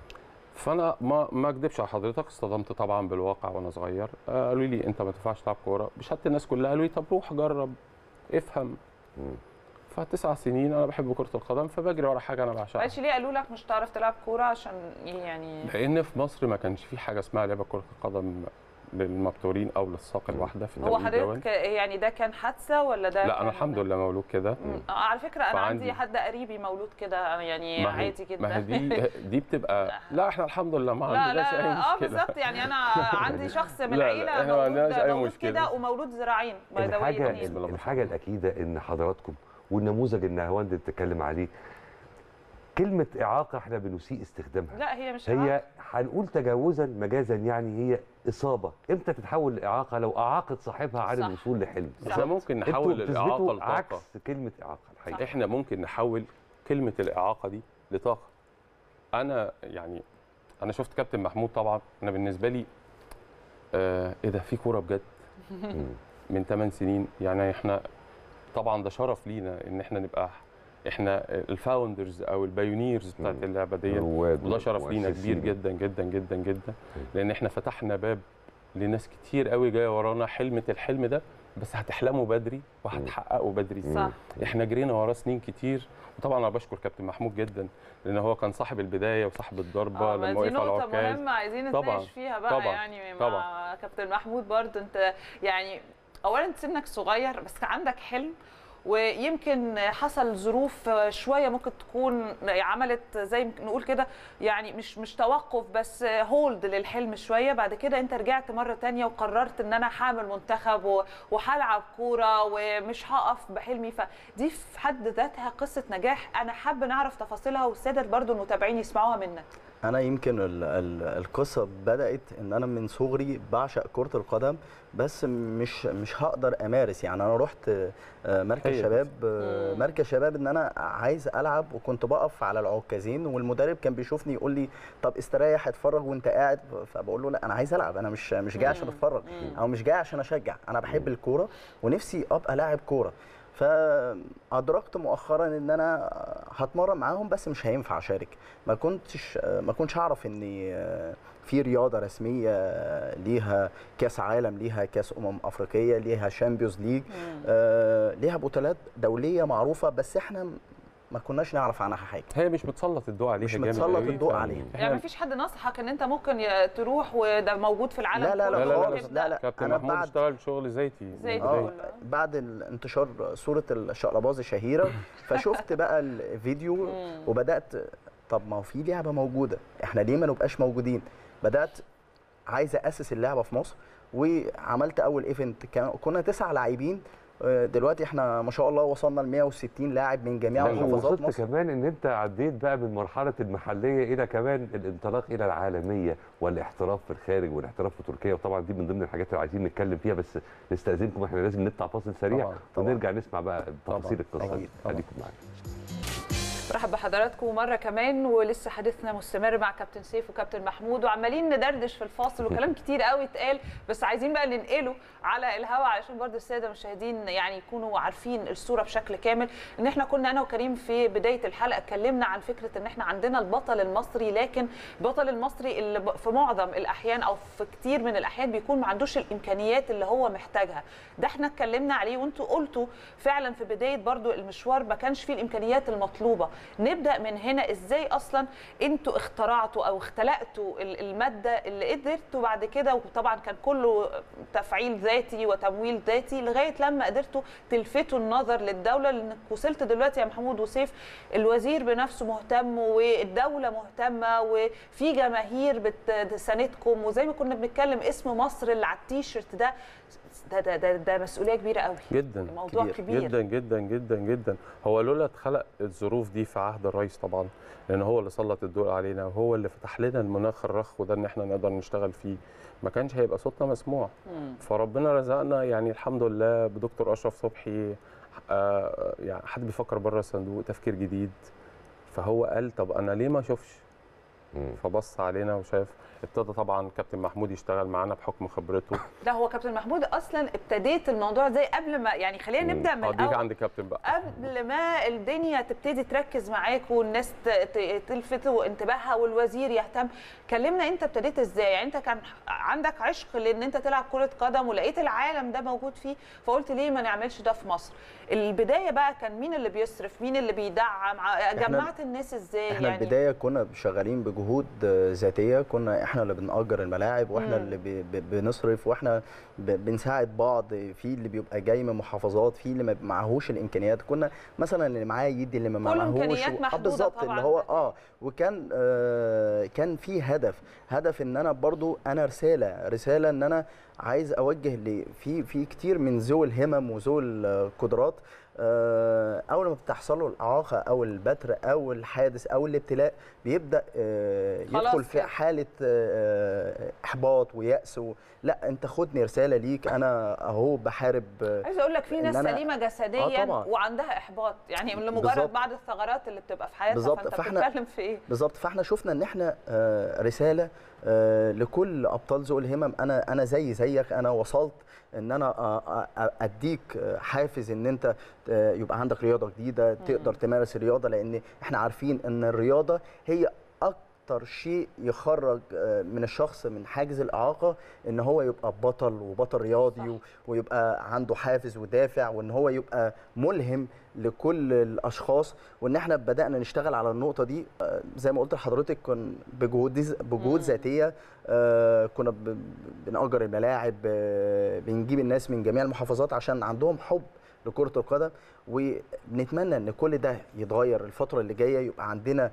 فانا ما ما اكدبش على حضرتك اصطدمت طبعا بالواقع وانا صغير آه، قالوا لي انت ما تنفعش تلعب كوره بشهاده الناس كلها قالوا لي طب روح جرب افهم مم. فتسع سنين انا بحب كره القدم فبجري ورا حاجه انا بعشقها معلش ليه قالوا لك مش هتعرف تلعب كوره عشان يعني لان في مصر ما كانش في حاجه اسمها لعبه كره القدم للمبتورين او للساق الواحده في هو التوقيت دون. حضرتك يعني ده كان حادثه ولا ده لا كان- انا الحمد لله مولود كده مم. آه، على فكره انا فعندي- عندي حد قريبي مولود كده يعني ما هي- عادي جدا ما هي دي دي بتبقى لا احنا الحمد لله ما لا عندناش لا اي اه مشكله بالظبط يعني انا عندي شخص من لا، لا، العيله إحنا ما عندناش مولود أي مولود مشكلة. كده ومولود ذراعين by the way الحاجه اتنين. الحاجه الاكيده ان حضراتكم والنموذج اللي هوند بتتكلم عليه كلمه اعاقه احنا بنسيء استخدامها لا هي مش هي هنقول تجاوزا مجازا يعني هي اصابه امتى تتحول لاعاقه لو اعاقت صاحبها عن صح. الوصول لحلم احنا ممكن انتوا نحول الاعاقه بتثبتوا لطاقه عكس كلمه اعاقه الحقيقه احنا ممكن نحول كلمه الاعاقه دي لطاقه انا يعني انا شفت كابتن محمود طبعا انا بالنسبه لي آه ايه ده في كوره بجد مم. من 8 سنين يعني احنا طبعا ده شرف لينا ان احنا نبقى احنا الفاوندرز او البايونيرز بتاعت مم. اللعبه دي رواد وده شرف لينا كبير ومؤسسين. جدا جدا جدا جدا لان احنا فتحنا باب لناس كتير قوي جايه ورانا حلمه الحلم ده بس هتحلموا بدري وهتحققوا بدري صح احنا جرينا وراه سنين كتير وطبعا انا بشكر كابتن محمود جدا لان هو كان صاحب البدايه وصاحب الضربه اه ما لما دي وقف على نقطة العكاز مهمة عايزين طبعاً، نتناقش فيها بقى طبعاً، يعني مع طبعاً. كابتن محمود برضه انت يعني اولا سنك صغير بس عندك حلم ويمكن حصل ظروف شويه ممكن تكون عملت زي ما نقول كده يعني مش مش توقف بس هولد للحلم شويه بعد كده انت رجعت مره تانية وقررت ان انا هعمل منتخب و- وهلعب كوره ومش هقف بحلمي فدي في حد ذاتها قصه نجاح انا حابه نعرف تفاصيلها والساده برضو المتابعين يسمعوها منك انا يمكن ال ال القصه بدات ان انا من صغري بعشق كره القدم بس مش مش هقدر امارس يعني انا رحت آه، مركز هي دي. شباب آه، مم. مركز شباب ان انا عايز العب وكنت بقف على العكازين والمدرب كان بيشوفني يقول لي طب استريح اتفرج وانت قاعد فبقول له لا انا عايز العب انا مش مش جاي عشان مم. اتفرج مم. او مش جاي عشان اشجع انا بحب الكوره ونفسي ابقى لاعب كوره فادركت مؤخرا ان انا هتمرن معاهم بس مش هينفع اشارك ما كنتش ما كنتش اعرف ان في رياضه رسميه ليها كاس عالم ليها كاس امم افريقيه ليها شامبيونز ليج آه، ليها بطولات دوليه معروفه بس احنا ما كناش نعرف عنها حاجه هي مش متسلط الضوء عليها مش جامد متسلط قوي، الضوء ف- عليها. إحنا- يعني مفيش حد نصحك ان انت ممكن ي- تروح وده موجود في العالم لا لا كله لا لا لا خالص وتبدأ لا لا كابتن انا محمود بعد اشتغل شغل زيتي من زيتي. البداية. اه بعد انتشار صوره الشقلباز الشهيره فشفت بقى الفيديو مم. وبدات طب ما هو في لعبه موجوده احنا ليه ما نبقاش موجودين بدات عايز اسس اللعبه في مصر وعملت اول ايفنت كان- كنا تسع لاعبين آه، دلوقتي احنا ما شاء الله وصلنا ل 160 لاعب من جميع لا، محافظات ووصلت مصر كمان ان انت عديت بقى من مرحله المحليه الى كمان الانطلاق الى العالميه والاحتراف في الخارج والاحتراف في تركيا وطبعا دي من ضمن الحاجات اللي عايزين نتكلم فيها بس نستاذنكم احنا لازم نطلع فاصل سريع طبعاً، طبعاً. ونرجع نسمع بقى تفاصيل طبعاً، القصه دي أكيد، طبعاً. خليكم معانا برحب بحضراتكم مرة كمان ولسه حديثنا مستمر مع كابتن سيف وكابتن محمود وعمالين ندردش في الفاصل وكلام كتير قوي اتقال بس عايزين بقى ننقله على الهواء علشان برضه السادة المشاهدين يعني يكونوا عارفين الصورة بشكل كامل ان احنا كنا انا وكريم في بداية الحلقة اتكلمنا عن فكرة ان احنا عندنا البطل المصري لكن البطل المصري اللي ب- في معظم الاحيان او في كتير من الاحيان بيكون ما عندوش الامكانيات اللي هو محتاجها ده احنا اتكلمنا عليه وانتوا قلتوا فعلا في بدايه برضو المشوار ما كانش فيه الامكانيات المطلوبه نبدا من هنا ازاي اصلا انتوا اخترعتوا او اختلقتوا ال- الماده اللي قدرتوا بعد كده وطبعا كان كله تفعيل ذاتي وتمويل ذاتي لغايه لما قدرتوا تلفتوا النظر للدوله لانك وصلت دلوقتي يا محمود وسيف الوزير بنفسه مهتم والدوله مهتمه وفي جماهير بتساندكم وزي ما كنا بنتكلم اسم مصر اللي على التيشيرت ده ده ده ده, ده مسؤوليه كبيره قوي جدا موضوع كبير. كبير, جدا جدا جدا جدا هو لولا اتخلق الظروف دي في عهد الرئيس طبعا لان هو اللي سلط الضوء علينا وهو اللي فتح لنا المناخ الرخو ده ان احنا نقدر نشتغل فيه ما كانش هيبقى صوتنا مسموع مم. فربنا رزقنا يعني الحمد لله بدكتور اشرف صبحي آه يعني حد بيفكر بره الصندوق تفكير جديد فهو قال طب انا ليه ما اشوفش مم. فبص علينا وشاف ابتدى طبعا كابتن محمود يشتغل معانا بحكم خبرته لا هو كابتن محمود اصلا ابتديت الموضوع زي قبل ما يعني خلينا مم. نبدا من هوديك الاول عند كابتن بقى قبل ما الدنيا تبتدي تركز معاك والناس ت- ت- تلفت انتباهها والوزير يهتم كلمنا انت ابتديت ازاي يعني انت كان عندك عشق لان انت تلعب كره قدم ولقيت العالم ده موجود فيه فقلت ليه ما نعملش ده في مصر البدايه بقى كان مين اللي بيصرف مين اللي بيدعم ع- جمعت الناس ازاي احنا يعني البدايه كنا شغالين بجهود آه، ذاتيه كنا احنا اللي بنأجر الملاعب واحنا مم. اللي ب- ب- بنصرف واحنا ب- بنساعد بعض في اللي بيبقى جاي من محافظات في اللي ما معهوش الامكانيات كنا مثلا اللي معاه يدي اللي ما كل معهوش إمكانيات و- آه محدودة بالظبط طبعاً. اللي هو اه وكان آه كان في هدف هدف ان انا برضو انا رساله رساله ان انا عايز اوجه ل في في كتير من ذوي الهمم وذوي القدرات آه، اول ما بتحصل له الاعاقه او البتر او الحادث او الابتلاء بيبدا آه، خلاص يدخل في كده. حاله آه، احباط ويأس و... لا انت خدني رساله ليك انا اهو بحارب آه، عايزه اقول لك في إن ناس أنا- سليمه جسديا آه طبعاً. وعندها احباط يعني لمجرد بالظبط. بعض الثغرات اللي بتبقى في حياتها بالظبط. فانت فإحنا- بتتكلم في ايه بالظبط فاحنا شفنا ان احنا آه، رساله آه، لكل ابطال ذوي الهمم انا انا زي زيك انا وصلت ان انا آه، آه، اديك آه، حافز ان انت آه، يبقى عندك رياضه جديده تقدر تمارس الرياضه لان احنا عارفين ان الرياضه هي اكتر شيء يخرج آه، من الشخص من حاجز الاعاقه ان هو يبقى بطل وبطل رياضي و- ويبقى عنده حافز ودافع وان هو يبقى ملهم لكل الاشخاص وان احنا بدانا نشتغل على النقطه دي آه، زي ما قلت لحضرتك كان بجهود بجهود مم. ذاتيه آه، كنا ب- بنأجر الملاعب آه، بنجيب الناس من جميع المحافظات عشان عندهم حب لكره القدم وبنتمنى ان كل ده يتغير الفتره اللي جايه يبقى عندنا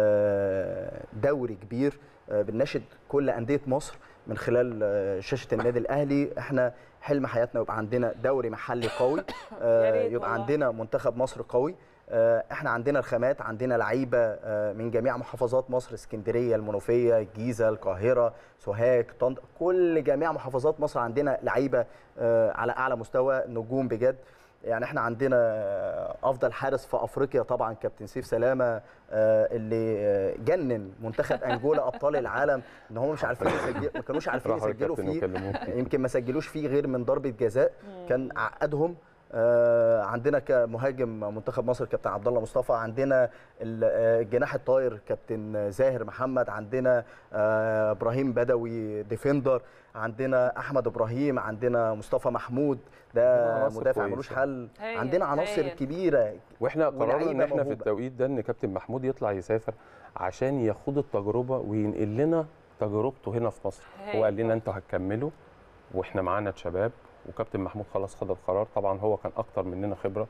آه، دوري كبير آه، بنناشد كل انديه مصر من خلال آه، شاشه النادي الاهلي احنا حلم حياتنا يبقى عندنا دوري محلي قوي آه، يا ريت يبقى والله. عندنا منتخب مصر قوي آه، احنا عندنا الخامات عندنا لعيبه آه، من جميع محافظات مصر اسكندريه المنوفيه الجيزه القاهره سوهاج طنطا كل جميع محافظات مصر عندنا لعيبه آه، على اعلى مستوى نجوم بجد يعني احنا عندنا آه، افضل حارس في افريقيا طبعا كابتن سيف سلامه آه، اللي آه، جنن منتخب انجولا ابطال العالم ان هم مش عارفين يسجلوا ما كانوش عارفين راحوا يسجلوا الكابتن فيه وكلموه يمكن ما سجلوش فيه غير من ضربه جزاء كان عقدهم آه، عندنا كمهاجم منتخب مصر كابتن عبد الله مصطفى عندنا ال- آه، الجناح الطاير كابتن زاهر محمد عندنا آه، ابراهيم بدوي ديفندر عندنا احمد ابراهيم عندنا مصطفى محمود ده عناصر مدافع كويسة. ملوش حل هايل، عندنا عناصر هايل. كبيره واحنا قررنا ان ولعيبة احنا في موهوبة. التوقيت ده ان كابتن محمود يطلع يسافر عشان ياخد التجربه وينقل لنا تجربته هنا في مصر هو قال لنا انتوا هتكملوا واحنا معانا شباب وكابتن محمود خلاص خد القرار طبعا هو كان اكتر مننا خبره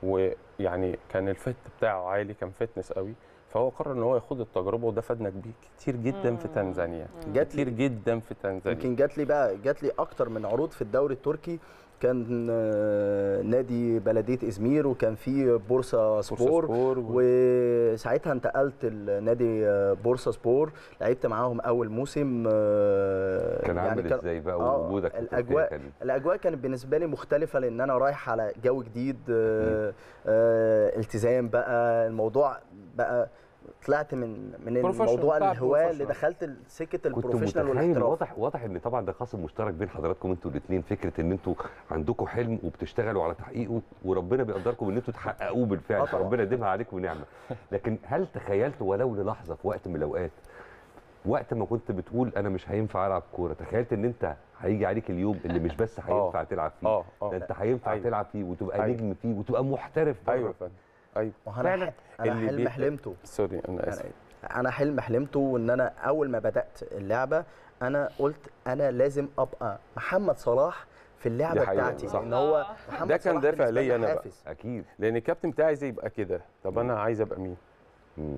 ويعني كان الفت بتاعه عالي كان فتنس قوي فهو قرر ان هو ياخد التجربه وده فادنا بيه كتير جدا في تنزانيا جات كتير لي جدا في تنزانيا يمكن جات لي بقى جات لي اكتر من عروض في الدوري التركي كان آه، نادي بلديه ازمير وكان في بورصه سبور سبور و- وساعتها انتقلت لنادي آه، بورصه سبور لعبت معاهم اول موسم آه، كان عامل كان- ازاي بقى آه، وجودك في تركيا الاجواء كان الاجواء كانت بالنسبه لي مختلفه لان انا رايح على جو جديد آه، آه، التزام بقى الموضوع بقى طلعت من من Professional، الموضوع بتاع الهواه اللي professional. دخلت سكه كنت البروفيشنال متخيل والاحتراف واضح واضح ان طبعا ده قاسم مشترك بين حضراتكم انتوا الاثنين فكره ان انتوا عندكم حلم وبتشتغلوا على تحقيقه وربنا بيقدركم ان انتوا تحققوه بالفعل آه طبعاً. فربنا يديمها عليكم نعمه لكن هل تخيلت ولو للحظه في وقت من الاوقات وقت ما كنت بتقول انا مش هينفع العب كوره تخيلت ان انت هيجي عليك اليوم اللي مش بس هينفع تلعب فيه اه اه ده انت هينفع أيوة. تلعب فيه وتبقى أيوة. نجم فيه وتبقى محترف بره. ايوه فندم ايوه وأنا فعلا ح- انا اللي حلم بي- حلمته سوري انا اسف يعني انا حلم حلمته ان انا اول ما بدات اللعبه انا قلت انا لازم ابقى محمد صلاح في اللعبه دي حقيقة، بتاعتي صح. ان هو محمد ده كان صلاح دافع بالنسبة ليا لي أنا بقى. حافز. اكيد لان الكابتن بتاعي عايز يبقى كده طب انا عايز ابقى مين مم.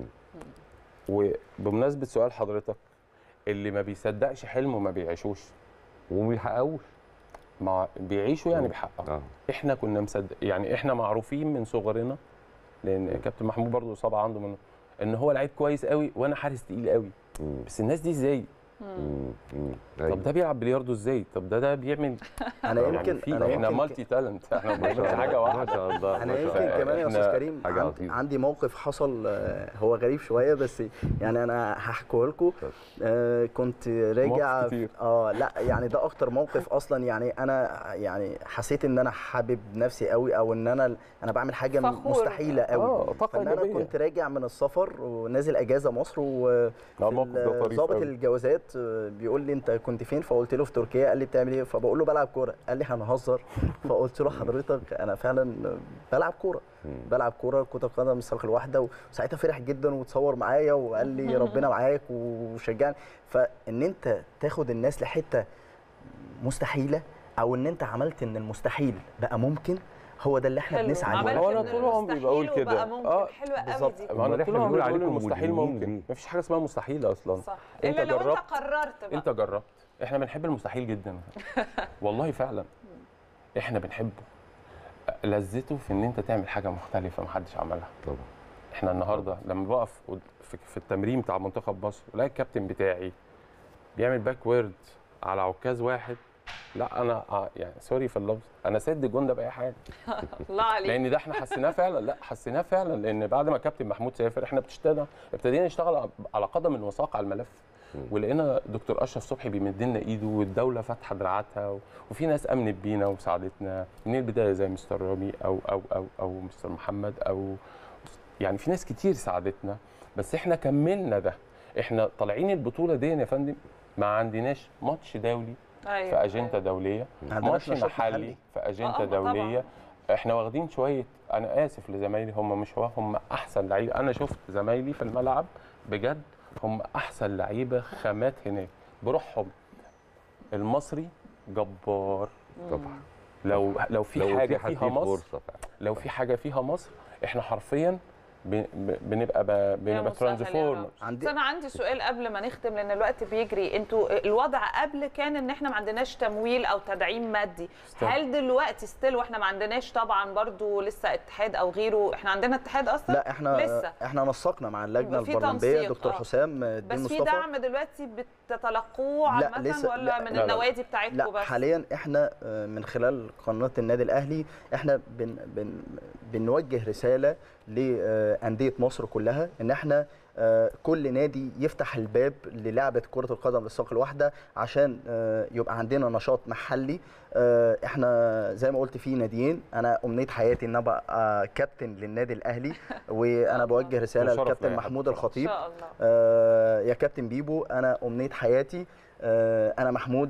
وبمناسبه سؤال حضرتك اللي ما بيصدقش حلمه ما بيعيشوش وما بيحققوش ما بيعيشوا يعني بيحققوا اه احنا كنا مصدق يعني احنا معروفين من صغرنا لان كابتن محمود برضو اصابه عنده من ان هو لعيب كويس قوي وانا حارس تقيل قوي مم. بس الناس دي ازاي مم. مم. طب ده بيلعب بلياردو ازاي طب ده ده بيعمل انا يعني يمكن في انا احنا يمكن مالتي تالنت احنا ما ما شاء بنعملش الله حاجه ما واحده شاء الله انا ما شاء يمكن الله. كمان يا إحنا استاذ كريم حاجة عند عظيمة. عندي موقف حصل آه، هو غريب شويه بس يعني انا هحكيه لكم آه كنت راجع مواقف كتير. اه لا يعني ده اكتر موقف اصلا يعني انا يعني حسيت ان انا حابب نفسي قوي او ان انا انا بعمل حاجه فخور. مستحيله قوي اه طاقه فان انا ايجابيه كنت راجع من السفر ونازل اجازه مصر و اه الموقف ده طريف ظابط قوي. الجوازات آه، بيقول لي انت كنت فين فقلت له في تركيا قال لي بتعمل ايه فبقول له بلعب كوره قال لي هنهزر فقلت له حضرتك انا فعلا بلعب كوره بلعب كوره كره القدم الصاروخ الواحده وساعتها فرح جدا وتصور معايا وقال لي ربنا معاك وشجعني فان انت تاخد الناس لحته مستحيله او ان انت عملت ان المستحيل بقى ممكن هو ده اللي احنا حلو. بنسعى عملت له هو أنا من طول عمري بقول المستحيل كده. وبقى ممكن آه، حلوه قوي بالظبط. دي ما أمال انا إحنا طول عمري بنقول بقول عليكم المستحيل ملهمين ممكن ليه؟ مفيش حاجه اسمها مستحيل اصلا صح أنت الا لو انت جربت. قررت بقى انت جربت احنا بنحب المستحيل جدا والله فعلا احنا بنحبه لذته في ان انت تعمل حاجه مختلفه محدش عملها طبعا احنا النهارده لما بقف قد- في في التمرين بتاع منتخب مصر ولاقي الكابتن بتاعي بيعمل باك وورد على عكاز واحد لا انا آه، يعني سوري في اللفظ انا سد الجون ده باي حاجه الله عليك لان ده احنا حسيناه فعلا لا حسيناه فعلا لان بعد ما كابتن محمود سافر احنا بتشتغل ابتدينا نشتغل على قدم وساق على الملف ولقينا دكتور اشرف صبحي بيمد لنا ايده والدوله فاتحه دراعاتها و- وفي ناس امنت بينا وساعدتنا من البدايه زي مستر رامي او او او او مستر محمد او يعني في ناس كتير ساعدتنا بس احنا كملنا ده احنا طالعين البطوله دي يا فندم ما عندناش ماتش دولي ايوه في اجنده دوليه ما عندناش ماتش نشاط محلي في آه، اجنده آه، طبعاً. دوليه احنا واخدين شويه انا اسف لزمايلي هم مش هو هم احسن لعيبه انا شفت زمايلي في الملعب بجد هم احسن لعيبه خامات هناك بروحهم المصري جبار طبعا لو لو في لو حاجه أتيحت فيها ليه مصر فرصة فعلا. لو في حاجه فيها مصر احنا حرفيا ب- ب- بنبقى ب- بنبقى مسهل يا ترانسفورم رب. عندي بس انا عندي سؤال قبل ما نختم لان الوقت بيجري انتوا الوضع قبل كان ان احنا ما عندناش تمويل او تدعيم مادي استنى. هل دلوقتي ستيل واحنا ما عندناش طبعا برضو لسه اتحاد او غيره احنا عندنا اتحاد اصلا لا احنا لسه احنا نسقنا مع اللجنه يبقى في البرلمانيه تنسيق، دكتور آه. حسام الدين بس في مصطفى دعم دلوقتي بتتلقوه لا، عامه لسه- ولا لا، من لا، لا. النوادي بتاعتكم لا بس حاليا احنا آه، من خلال قناه النادي الاهلي احنا بن بن بنوجه رساله لانديه مصر كلها ان احنا آه، كل نادي يفتح الباب للعبه كره القدم للساق الواحده عشان آه، يبقى عندنا نشاط محلي آه، احنا زي ما قلت في ناديين انا امنيه حياتي ان ابقى آه، كابتن للنادي الاهلي وانا بوجه رساله وشرف للكابتن ليا محمود حضرتك. ان الخطيب شاء الله آه، يا كابتن بيبو انا امنيه حياتي آه، انا محمود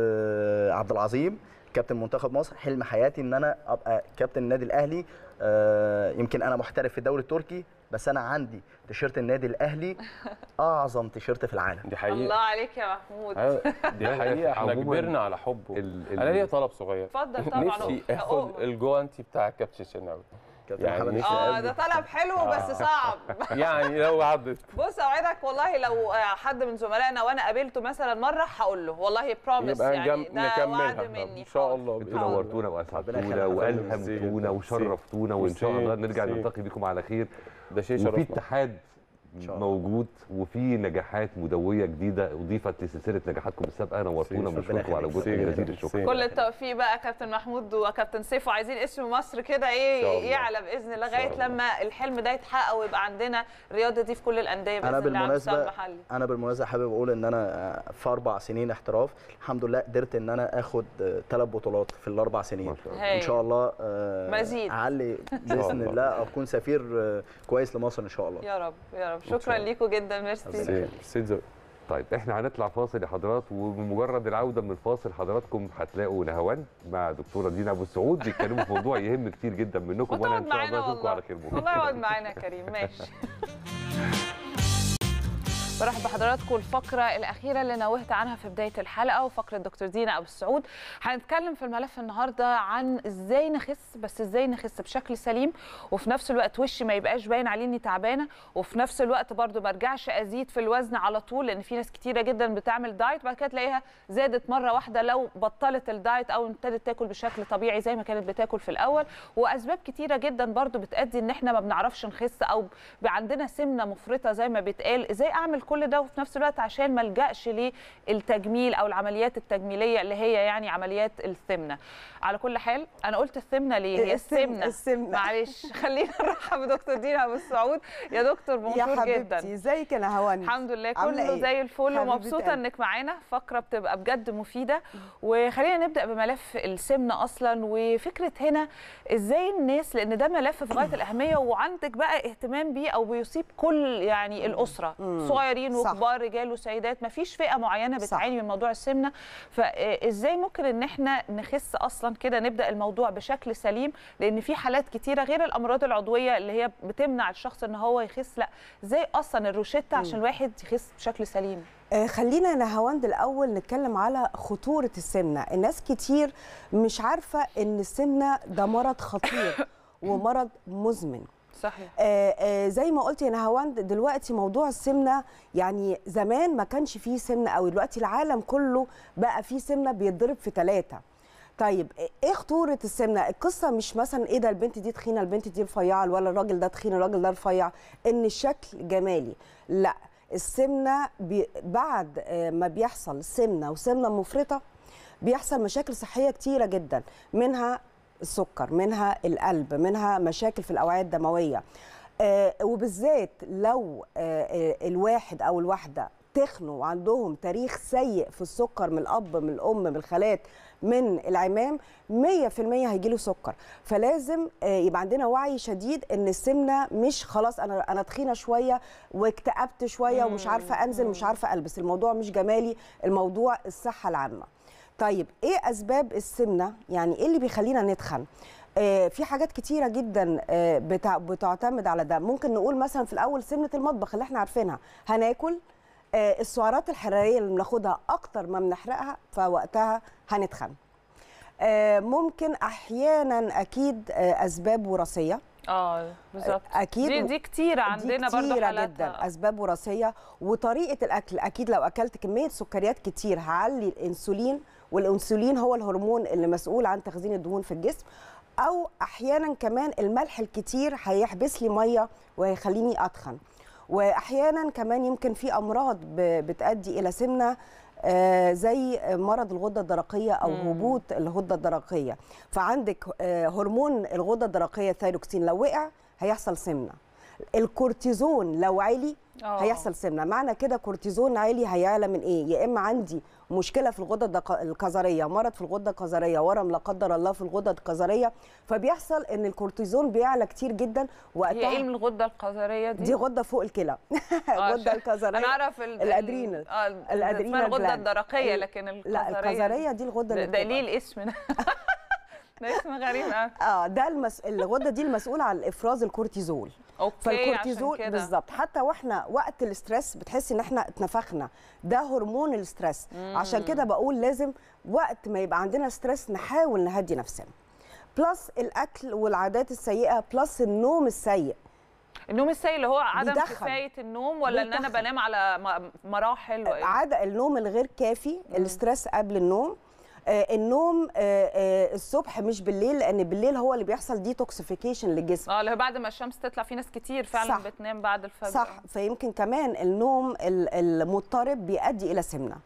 آه، عبد العظيم كابتن منتخب مصر حلم حياتي ان انا ابقى كابتن النادي الاهلي آه، يمكن انا محترف في الدوري التركي بس انا عندي تيشيرت النادي الاهلي اعظم تيشيرت في العالم دي حقيقه الله عليك يا محمود أيوة، دي حقيقه احنا عموماً كبرنا على حبه ال- ال- انا ليا طلب صغير اتفضل طبعا نفسي أوه. اخد الجوانتي بتاع كابتن شناوي كابتن يعني محمد نفسي اه أقابله. ده طلب حلو بس صعب يعني لو عدت بص اوعدك والله لو حد من زملائنا وانا قابلته مثلا مره هقول له والله بروميس يبقى يعني نجم- ده وعد نكملها مني ان شاء خالص. الله انتوا بإذن الله. نورتونا ربنا واسعدتونا يخليك. والهمتونا ميرسي. وشرفتونا وان شاء الله ميرسي. نرجع ميرسي. نلتقي بيكم على خير ده شيء وفي شرفنا اتحاد شاء الله. موجود وفي نجاحات مدويه جديده اضيفت لسلسله نجاحاتكم السابقه نورتونا ميرسي. وبنشكركم على وجودكم ميرسي. جزيل الشكر ميرسي. كل التوفيق بقى كابتن محمود وكابتن سيف وعايزين اسم مصر كده إن شاء ايه الله. يعلى باذن الله إن شاء لغايه الله. لما الحلم ده يتحقق ويبقى عندنا الرياضه دي في كل الانديه باذن انا الله على المستوى بالمناسبه المحلي انا بالمناسبه حابب اقول ان انا في اربع سنين احتراف الحمد لله قدرت ان انا اخد ثلاث بطولات في الاربع سنين ما شاء الله. هايل. ان شاء الله آه، مزيد. اعلي باذن الله. الله اكون سفير آه، كويس لمصر ان شاء الله يا رب يا رب شاء شكرا الله. ليكم جدا ميرسي ميرسي. ميرسي زو- طيب احنا هنطلع فاصل يا حضرات وبمجرد العوده من الفاصل حضراتكم هتلاقوا نهوان مع دكتوره دينا ابو السعود بيتكلموا في موضوع يهم كتير جدا منكم وانا وتقعد ان شاء معانا الله اشوفكم والله على خير بكره والله يقعد معانا يا كريم ماشي برحب بحضراتكم الفقرة الأخيرة اللي نوهت عنها في بداية الحلقة وفقرة دكتور دينا أبو السعود هنتكلم في الملف النهاردة عن إزاي نخس بس إزاي نخس بشكل سليم وفي نفس الوقت وشي ما يبقاش باين عليه إني تعبانة وفي نفس الوقت برضو ما ارجعش أزيد في الوزن على طول لأن في ناس كتيرة جدا بتعمل دايت بعد كده تلاقيها زادت مرة واحدة لو بطلت الدايت أو ابتدت تاكل بشكل طبيعي زي ما كانت بتاكل في الأول وأسباب كتيرة جدا برضو بتأدي إن إحنا ما بنعرفش نخس أو بيبقى عندنا سمنة مفرطة زي ما بيتقال إزاي أعمل كل ده وفي نفس الوقت عشان ما الجاش للتجميل او العمليات التجميليه اللي هي يعني عمليات السمنه على كل حال انا قلت السمنه ليه هي السم- السمنه السمنة. معلش خلينا نرحب بدكتور دينا ابو السعود يا دكتور يا مبسوط جدا حبيبتي ازيك يا نهوان الحمد لله عاملة كله إيه؟ زي الفل حبيبة ومبسوطه قلبي. انك معانا فقره بتبقى بجد مفيده وخلينا نبدا بملف السمنه اصلا وفكره هنا ازاي الناس لان ده ملف في غايه الاهميه وعندك بقى اهتمام بيه او بيصيب كل يعني الاسره صغيرين صح. وكبار رجال وسيدات ما فيش فئه معينه صح. بتعاني من موضوع السمنه فازاي ممكن ان احنا نخس اصلا كده نبدا الموضوع بشكل سليم لان في حالات كتيره غير الامراض العضويه اللي هي بتمنع الشخص ان هو يخس لا ازاي اصلا الروشته عشان الواحد يخس بشكل سليم آه، خلينا يا نهاوند الاول نتكلم على خطوره السمنه الناس كتير مش عارفه ان السمنه ده مرض خطير ومرض مزمن صحيح آه، آه، زي ما قلت يا نهاوند دلوقتي موضوع السمنه يعني زمان ما كانش فيه سمنه قوي دلوقتي العالم كله بقى فيه سمنه بيتضرب في ثلاثه طيب ايه خطوره السمنه القصه مش مثلا ايه ده البنت دي تخينه البنت دي رفيعه ولا الراجل ده تخين الراجل ده رفيع ان الشكل جمالي لا السمنه بي بعد آه، ما بيحصل سمنه وسمنه مفرطه بيحصل مشاكل صحيه كتيره جدا منها السكر منها القلب منها مشاكل في الاوعيه الدمويه آه، وبالذات لو آه، آه، الواحد او الواحده تخنوا وعندهم تاريخ سيء في السكر من الاب من الام من الخالات من العمام 100% هيجي له سكر فلازم آه، يبقى عندنا وعي شديد ان السمنه مش خلاص انا انا تخينه شويه واكتئبت شويه ومش عارفه انزل مش عارفه البس الموضوع مش جمالي الموضوع الصحه العامه طيب ايه اسباب السمنه يعني ايه اللي بيخلينا نتخن آه، في حاجات كتيرة جدا آه، بتع- بتعتمد على ده ممكن نقول مثلا في الأول سمنة المطبخ اللي احنا عارفينها هناكل آه، السعرات الحرارية اللي بناخدها أكتر ما بنحرقها فوقتها هنتخن آه، ممكن احيانا اكيد آه، اسباب وراثيه اه بالظبط أكيد دي و- دي كتيره عندنا دي برضو كتيرة حالاتها جدا اسباب وراثيه وطريقه الاكل اكيد لو اكلت كميه سكريات كتير هعلي الانسولين والانسولين هو الهرمون اللي مسؤول عن تخزين الدهون في الجسم او احيانا كمان الملح الكتير هيحبس لي ميه وهيخليني اتخن واحيانا كمان يمكن في امراض ب- بتؤدي الى سمنه آه، زي مرض الغده الدرقيه او مم. هبوط الغده الدرقيه فعندك آه، هرمون الغده الدرقيه الثايروكسين لو وقع هيحصل سمنه الكورتيزون لو عالي آه. هيحصل سمنه معنى كده كورتيزون عالي هيعلى من ايه يا اما عندي مشكله في الغده الدق- الكظريه مرض في الغده الكظريه ورم لا قدر الله في الغده الكظريه فبيحصل ان الكورتيزون بيعلى كتير جدا هي وقتها ايه من الغده القذريه دي؟ دي غده فوق الكلى آه، الغده عشان- الكظريه انا اعرف ال- الادرينال اه الادرينال اسمها الغده gland. الدرقيه ال- لكن القذريه لا الكظريه دي الغده ده, اللي ده بتبقى- ليه الاسم ده؟ ده اسم غريب قوي اه ده المس... الغده دي المسؤوله عن افراز الكورتيزول اوكي فالكورتيزول عشان كده بالظبط حتى واحنا وقت الاسترس بتحسي ان احنا اتنفخنا ده هرمون الاسترس عشان كده بقول لازم وقت ما يبقى عندنا ستريس نحاول نهدي نفسنا بلس الاكل والعادات السيئه بلس النوم السيء النوم السيء اللي هو عدم بيدخن. كفايه النوم ولا ان انا بيدخن. بنام على م- مراحل وإيه؟ عاده النوم الغير كافي الاسترس قبل النوم آه النوم آه آه الصبح مش بالليل لان بالليل هو اللي بيحصل ديتوكسيفيكيشن للجسم اه اللي هو بعد ما الشمس تطلع في ناس كتير فعلا صح. بتنام بعد الفجر صح فيمكن كمان النوم ال- المضطرب بيؤدي الى سمنه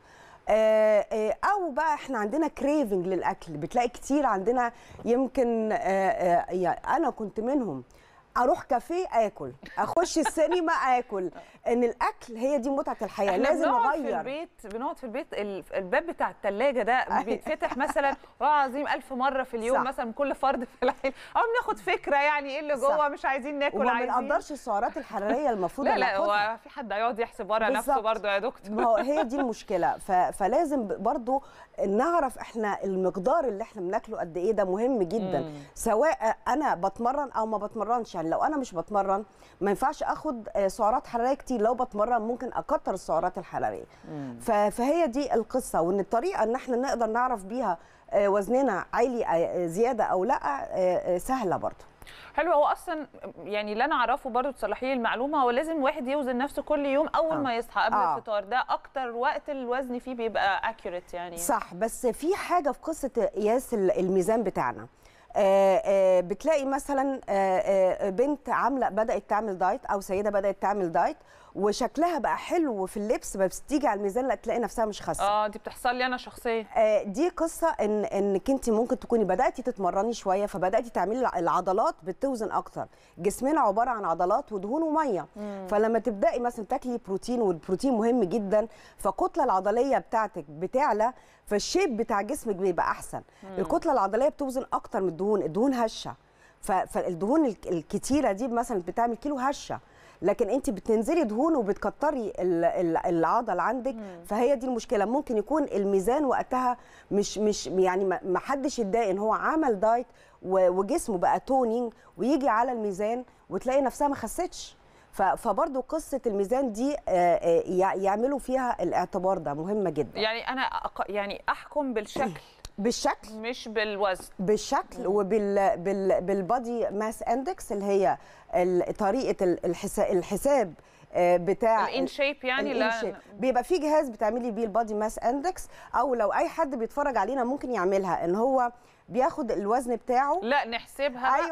آه، آه، او بقى احنا عندنا كريفنج للاكل بتلاقي كتير عندنا يمكن آه، آه، يعني انا كنت منهم اروح كافيه اكل اخش السينما اكل ان الاكل هي دي متعه الحياه احنا لازم بنقعد في اغير البيت بنقعد في البيت ال- الباب بتاع الثلاجه ده بيتفتح مثلا والله العظيم ألف مره في اليوم صح. مثلا كل فرد في العيله او بناخد فكره يعني ايه اللي صح. جوه مش عايزين ناكل وما عايزين بنقدرش السعرات الحراريه المفروض لا لا ناخدها. هو في حد هيقعد يحسب ورا نفسه بالظبط. برضه يا دكتور ما هو هي دي المشكله ف... فلازم ب- برضو نعرف احنا المقدار اللي احنا بناكله قد ايه ده مهم جدا مم. سواء انا بتمرن او ما بتمرنش يعني لو انا مش بتمرن ما ينفعش اخد آه، سعرات حراريه كتير لو بتمرن ممكن اكتر السعرات الحراريه ف... فهي دي القصه وان الطريقه ان احنا نقدر نعرف بيها آه، وزننا عالي آه، زياده او لا آه، آه، سهله برضو حلو هو اصلا يعني اللي انا اعرفه برضه تصلحي لي المعلومه هو لازم واحد يوزن نفسه كل يوم اول آه. ما يصحى قبل آه. الفطار ده اكتر وقت الوزن فيه بيبقى اكيوريت يعني صح بس في حاجه في قصه قياس ال- الميزان بتاعنا آه، آه، بتلاقي مثلا آه، آه، بنت عامله بدات تعمل دايت او سيده بدات تعمل دايت وشكلها بقى حلو في اللبس بس تيجي على الميزان لا تلاقي نفسها مش خاسه اه دي بتحصل لي انا شخصيا آه، دي قصه ان انك انت ممكن تكوني بداتي تتمرني شويه فبداتي تعملي الع- العضلات بتوزن اكتر جسمنا عباره عن عضلات ودهون وميه فلما تبداي مثلا تاكلي بروتين والبروتين مهم جدا فالكتله العضليه بتاعتك بتعلى فالشيب بتاع جسمك بيبقى احسن الكتله العضليه بتوزن اكتر من الدهون الدهون هشه ف- فالدهون الك- الكتيره دي مثلا بتعمل كيلو هشه لكن انت بتنزلي دهون وبتكتري ال- ال- العضل عندك فهي دي المشكله ممكن يكون الميزان وقتها مش مش يعني ما ما حدش يتضايق ان هو عمل دايت و- وجسمه بقى تونينج ويجي على الميزان وتلاقي نفسها ما خستش ف- فبرضه قصه الميزان دي آه، آه، يع- يعملوا فيها الاعتبار ده مهمه جدا يعني انا أق... يعني احكم بالشكل بالشكل مش بالوزن بالشكل وبال بال بالبادي ماس اندكس اللي هي ال- طريقه ال- الحساب الحساب آه، بتاع الان شيب يعني ال لا in shape. بيبقى في جهاز بتعملي بيه البادي ماس اندكس او لو اي حد بيتفرج علينا ممكن يعملها ان هو بياخد الوزن بتاعه لا نحسبها بقى. ايوه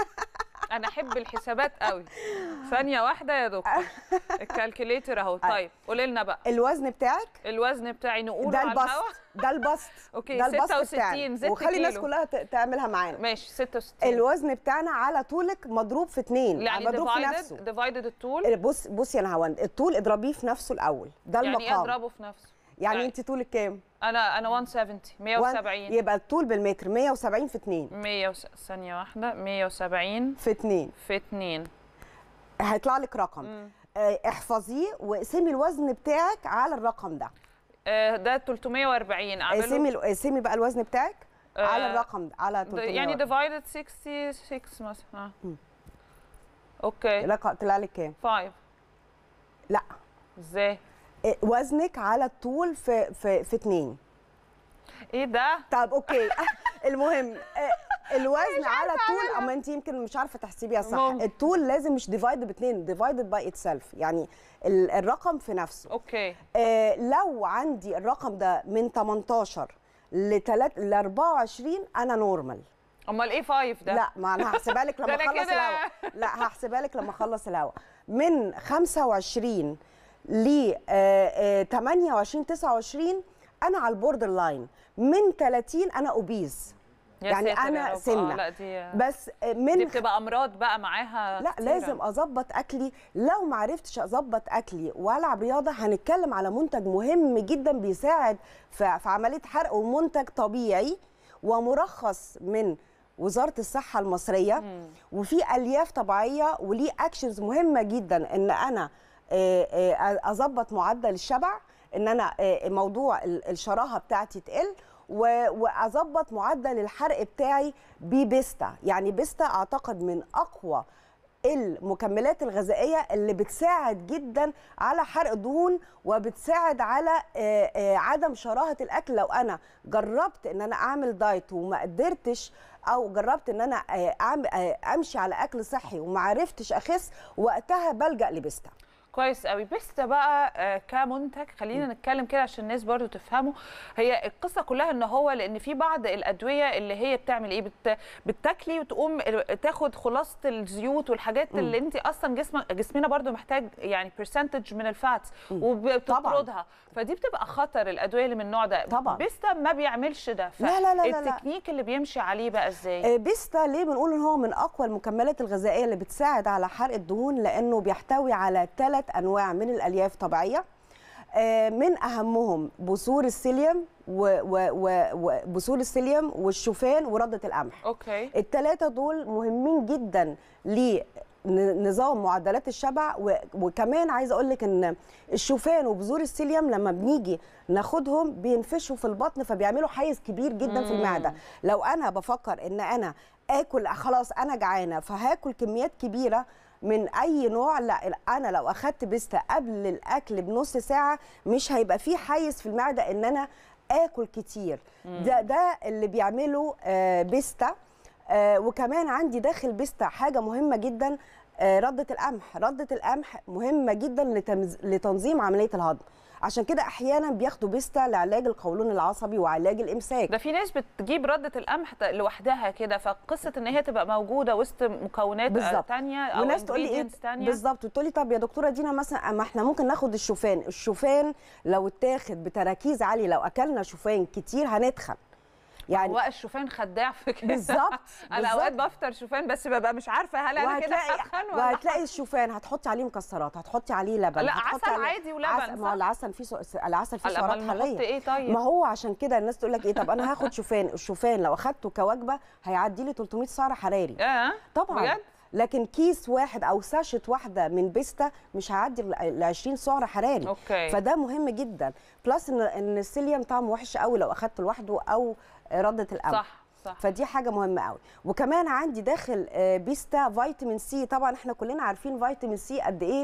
انا احب الحسابات قوي ثانيه واحده يا دكتور الكالكوليتر اهو طيب قولي لنا بقى الوزن بتاعك الوزن بتاعي نقوله ده على البسط الهوا ده البسط اوكي ده البسط 66 بتاعنا زدت وخلي الناس كيلو. كلها ت- تعملها معانا ماشي 66 الوزن بتاعنا على طولك مضروب في اتنين يعني مضروب في نفسه ديفايدد ديفايدد الطول بص بصي يا نهاوند الطول اضربيه في نفسه الاول ده يعني ايه المقام اضربه في نفسه يعني يعني- انت طولك كام انا انا 170 170 يبقى الطول بالمتر 170 في 2 100 وس... ثانيه واحده 170 في 2 في 2 هيطلع لك رقم آه، احفظيه واقسمي الوزن بتاعك على الرقم ده آه ده 340 اعمله اقسمي ال- اقسمي بقى الوزن بتاعك آه، على الرقم ده على د- 300 يعني ديفايدد 66 مثلا آه. اوكي رقم طلع لك كام 5 لا ازاي آه، وزنك على الطول في في في 2 ايه ده طب اوكي المهم آه، الوزن على طول اما انت يمكن مش عارفه تحسبيها صح ممكن. الطول لازم مش ديفايد باثنين ديفايدد باي اتسيلف يعني ال- الرقم في نفسه اوكي آه، لو عندي الرقم ده من 18 ل 3 ل 24 انا نورمال امال ايه 5 ده لا ما انا هحسبها لك لما ده أنا اخلص كده- الهوا لا هحسبها لك لما اخلص الهوا من 25 ل 28 29 انا على البوردر لاين من 30 انا اوبيز يا يعني ساتر يا أنا رب. سمنة. آه لا دي بس آه، من دي بتبقى امراض بقى معاها لا كتيرة. لازم اظبط اكلي لو ما عرفتش اظبط اكلي والعب رياضه هنتكلم على منتج مهم جدا بيساعد في في عمليه حرق ومنتج طبيعي ومرخص من وزاره الصحه المصريه وفي الياف طبيعيه وليه اكشنز مهمه جدا ان انا آه، آه، اظبط معدل الشبع ان انا آه، موضوع ال- الشراهه بتاعتي تقل و- واظبط معدل الحرق بتاعي ببيستا يعني بيستا اعتقد من اقوى المكملات الغذائيه اللي بتساعد جدا على حرق الدهون وبتساعد على آه، آه، عدم شراهه الاكل لو انا جربت ان انا اعمل دايت وما قدرتش او جربت ان انا آه، أعم- آه، امشي على اكل صحي وما عرفتش اخس وقتها بلجا لبيستا كويس قوي بس بقى آه، كمنتج خلينا نتكلم كده عشان الناس برضو تفهموا هي القصه كلها ان هو لان في بعض الادويه اللي هي بتعمل ايه بت بتاكلي وتقوم تاخد خلاصه الزيوت والحاجات اللي انت اصلا جسمك جسمنا برضو محتاج يعني برسنتج من الفاتس وبتطردها فدي بتبقى خطر الادويه اللي من النوع ده طبعاً. بيستا ما بيعملش ده لا، لا، لا، لا، لا. التكنيك اللي بيمشي عليه بقى ازاي آه، بيستا ليه بنقول ان هو من اقوى المكملات الغذائيه اللي بتساعد على حرق الدهون لانه بيحتوي على ثلاث انواع من الالياف طبيعيه آه، من اهمهم بثور السيليوم و- و- و- وبثور السيليوم والشوفان ورده القمح اوكي الثلاثه دول مهمين جدا لنظام معدلات الشبع و- وكمان عايزه اقول لك ان الشوفان وبذور السيليوم لما بنيجي ناخدهم بينفشوا في البطن فبيعملوا حيز كبير جدا في المعده لو انا بفكر ان انا اكل خلاص انا جعانه فهاكل كميات كبيره من اي نوع لا انا لو اخدت بيستا قبل الاكل بنص ساعه مش هيبقى في حيز في المعده ان انا اكل كتير ده ده اللي بيعمله آه، بيستا آه، وكمان عندي داخل بيستا حاجه مهمه جدا آه، رده القمح رده القمح مهمه جدا لتمز- لتنظيم عمليه الهضم عشان كده احيانا بياخدوا بيستا لعلاج القولون العصبي وعلاج الامساك ده في ناس بتجيب ردة القمح ت- لوحدها كده فقصة ان هي تبقى موجودة وسط مكونات آه، بالظبط. تانية او وناس تقول لي ايه ingredients تانية بالظبط تقول لي طب يا دكتوره دينا مثلا ما احنا ممكن ناخد الشوفان الشوفان لو اتاخد بتراكيز عاليه لو اكلنا شوفان كتير هنتخن يعني هو الشوفان خداع في كده بالظبط انا اوقات بالظبط. بفطر شوفان بس ببقى مش عارفه هل انا كده هتخن ولا وهتلاقي الشوفان هتحطي عليه مكسرات هتحطي عليه لبن لا، هتحطي عسل عليه- عادي ولبن، عسل ما صح؟ هو العسل فيه سو... العسل فيه لا، سعرات أمال نحط حراريه إيه طيب؟ ما هو عشان كده الناس تقول لك ايه طب انا هاخد شوفان الشوفان لو اخدته كوجبه هيعدي لي 300 سعر حراري اه طبعا بجد لكن كيس واحد او ساشت واحده من بيستا مش هيعدي ال 20 سعر حراري أوكي. فده مهم جدا بلس ان ان السيليوم طعمه وحش قوي لو اخدته لوحده او رده القمح صح صح فدي حاجه مهمه قوي وكمان عندي داخل آه، بيستا فيتامين سي طبعا احنا كلنا عارفين فيتامين سي قد ايه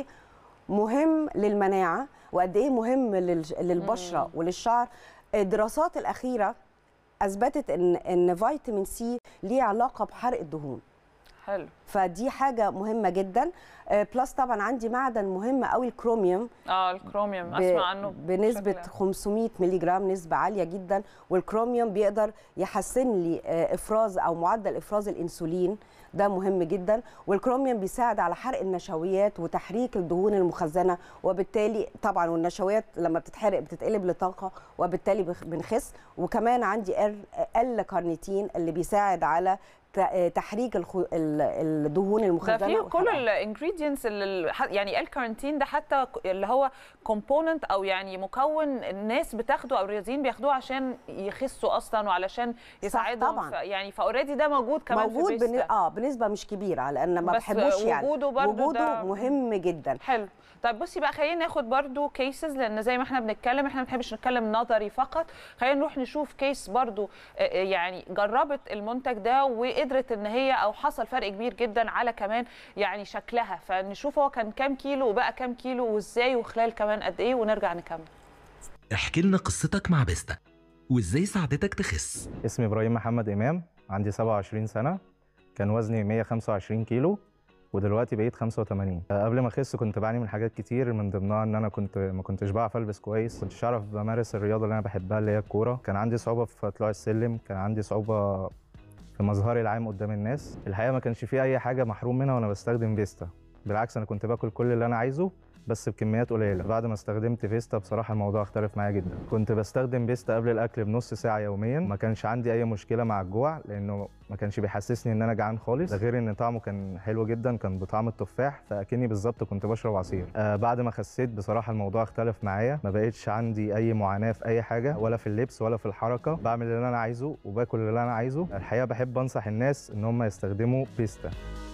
مهم للمناعه وقد ايه مهم لل- للبشره وللشعر الدراسات الاخيره اثبتت ان ان فيتامين سي ليه علاقه بحرق الدهون حلو فدي حاجه مهمه جدا آه، بلس طبعا عندي معدن مهم قوي الكروميوم اه الكروميوم ب- اسمع عنه بنسبه بشكل- 500 مللي جرام نسبه عاليه جدا والكروميوم بيقدر يحسن لي آه، افراز او معدل افراز الانسولين ده مهم جدا والكروميوم بيساعد على حرق النشويات وتحريك الدهون المخزنه وبالتالي طبعا والنشويات لما بتتحرق بتتقلب لطاقه وبالتالي بخ- بنخس وكمان عندي ال ال كارنيتين اللي بيساعد على ت- آه، تحريك الخو- ال- الدهون ده المخزنه في كل وحرقها. الانجريدينتس اللي ح- يعني الكارنتين ده حتى ك- اللي هو كومبوننت او يعني مكون الناس بتاخده او الرياضيين بياخدوه عشان يخسوا اصلا وعشان يساعدهم طبعاً. ف- يعني فاوريدي ده موجود كمان موجود في بن... بيستا. اه بنسبه مش كبيره لان ما بس بحبوش يعني وجوده برضو وجوده ده- مهم جدا حلو طيب بصي بقى خلينا ناخد برضو كيسز لان زي ما احنا بنتكلم احنا ما بنحبش نتكلم نظري فقط خلينا نروح نشوف كيس برضو آه، آه، يعني جربت المنتج ده وقدرت ان هي او حصل فرق كبير جدا على كمان يعني شكلها فنشوف هو كان كام كيلو وبقى كام كيلو وازاي وخلال كمان قد ايه ونرجع نكمل احكي لنا قصتك مع بيستا وإزاي ساعدتك تخس اسمي ابراهيم محمد امام عندي 27 سنه كان وزني 125 كيلو ودلوقتي بقيت 85 آه، قبل ما اخس كنت بعاني من حاجات كتير من ضمنها ان انا كنت ما كنتش بعرف البس كويس كنتش اعرف بمارس الرياضه اللي انا بحبها اللي هي الكوره كان عندي صعوبه في طلوع السلم كان عندي صعوبه في مظهري العام قدام الناس الحقيقه ما كانش في اي حاجه محروم منها وانا بستخدم فيستا بالعكس انا كنت باكل كل اللي انا عايزه بس بكميات قليله بعد ما استخدمت فيستا بصراحه الموضوع اختلف معايا جدا كنت بستخدم فيستا قبل الاكل بنص ساعه يوميا ما كانش عندي اي مشكله مع الجوع لانه ما كانش بيحسسني ان انا جعان خالص ده غير ان طعمه كان حلو جدا كان بطعم التفاح فاكني بالظبط كنت بشرب عصير آه بعد ما خسيت بصراحه الموضوع اختلف معايا ما بقتش عندي اي معاناه في اي حاجه ولا في اللبس ولا في الحركه بعمل اللي انا عايزه وباكل اللي انا عايزه الحقيقه بحب انصح الناس ان هم يستخدموا فيستا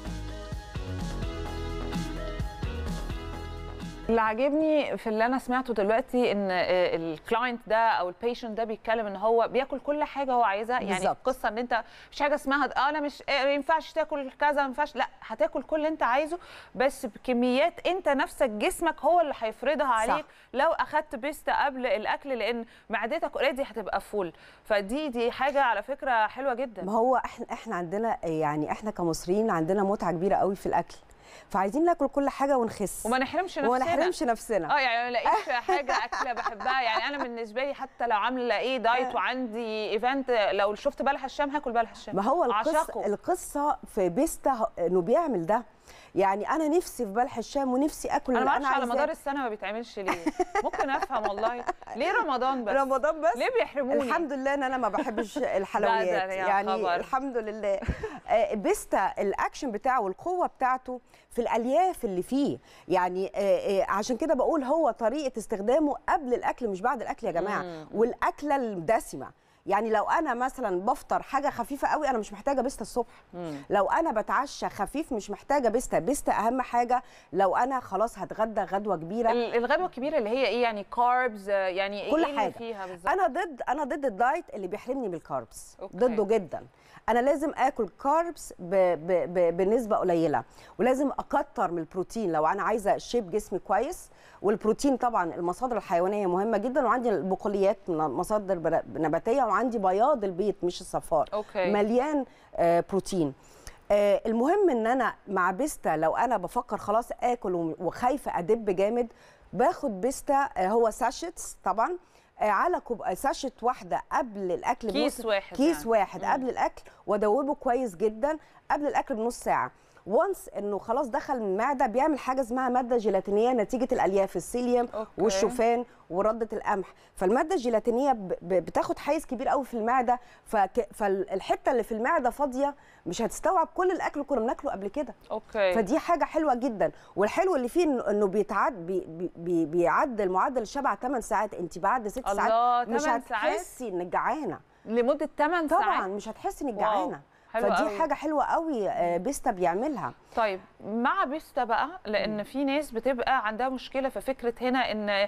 اللي عاجبني في اللي انا سمعته دلوقتي ان الكلاينت ده او البيشنت ده بيتكلم ان هو بياكل كل حاجه هو عايزها يعني بالظبط. القصه ان انت مش حاجه اسمها اه انا مش آه، ما ينفعش تاكل كذا ما ينفعش لا هتاكل كل اللي انت عايزه بس بكميات انت نفسك جسمك هو اللي هيفرضها عليك لو اخدت بيستا قبل الاكل لان معدتك اوريدي هتبقى فول فدي دي حاجه على فكره حلوه جدا ما هو احنا احنا عندنا يعني احنا كمصريين عندنا متعه كبيره قوي في الاكل فعايزين ناكل كل حاجه ونخس وما نحرمش نفسنا وما نحرمش نفسنا اه يعني ما الاقيش حاجه اكله بحبها يعني انا بالنسبه لي حتى لو عامله ايه دايت وعندي ايفنت لو شفت بلح الشام هاكل بلح الشام ما هو القصه عشقه. القصه في بيستا ه- انه بيعمل ده يعني انا نفسي في بلح الشام ونفسي اكل انا ما اللي اعرفش على عايزاه. مدار السنه ما بيتعملش ليه ممكن افهم والله ليه رمضان بس رمضان بس ليه بيحرموني الحمد لله ان انا ما بحبش الحلويات ده يا يعني خبر. الحمد لله آه، بيستا الاكشن بتاعه والقوه بتاعته في الالياف اللي فيه يعني آه، آه، عشان كده بقول هو طريقه استخدامه قبل الاكل مش بعد الاكل يا جماعه مم. والاكله الدسمه يعني لو انا مثلا بفطر حاجه خفيفه قوي انا مش محتاجه بيستا الصبح مم. لو انا بتعشى خفيف مش محتاجه بيستا بيستا اهم حاجه لو انا خلاص هتغدى غدوه كبيره ال- الغدوه الكبيره اللي هي ايه يعني كاربز يعني كل ايه اللي حاجة. فيها بالظبط انا ضد انا ضد الدايت اللي بيحرمني من الكاربس أوكي. ضده جدا انا لازم اكل كاربس ب... ب... ب... بنسبه قليله ولازم اكتر من البروتين لو انا عايزه شيب جسمي كويس والبروتين طبعا المصادر الحيوانيه مهمه جدا وعندي البقوليات من مصادر بر- نباتيه وعندي بياض البيض مش الصفار أوكي. مليان آه، بروتين آه، المهم ان انا مع بيستا لو انا بفكر خلاص اكل وم- وخايفه ادب جامد باخد بيستا آه، هو ساشيتس طبعا آه، على كوب ساشيت واحده قبل الاكل كيس بنص- واحد كيس يعني. واحد مم. قبل الاكل وادوبه كويس جدا قبل الاكل بنص ساعه وانس انه خلاص دخل المعده بيعمل حاجه اسمها ماده جيلاتينيه نتيجه الالياف السيليوم أوكي. والشوفان ورده القمح فالماده الجيلاتينيه ب- ب- بتاخد حيز كبير قوي في المعده فك... فالحته اللي في المعده فاضيه مش هتستوعب كل الاكل اللي كنا بناكله قبل كده اوكي فدي حاجه حلوه جدا والحلو اللي فيه إنه- انه بيتعد بي بي بي بيعدل معدل الشبع 8 ساعات انت بعد 6 الله، ساعات مش 8 ساعات؟ هتحسي انك جعانه لمده 8 ساعات طبعا مش هتحسي انك واو، جعانه حلو فدي قوي. حاجه حلوه قوي آه، بيستا بيعملها طيب مع بيستا بقى لان في ناس بتبقى عندها مشكله في فكره هنا ان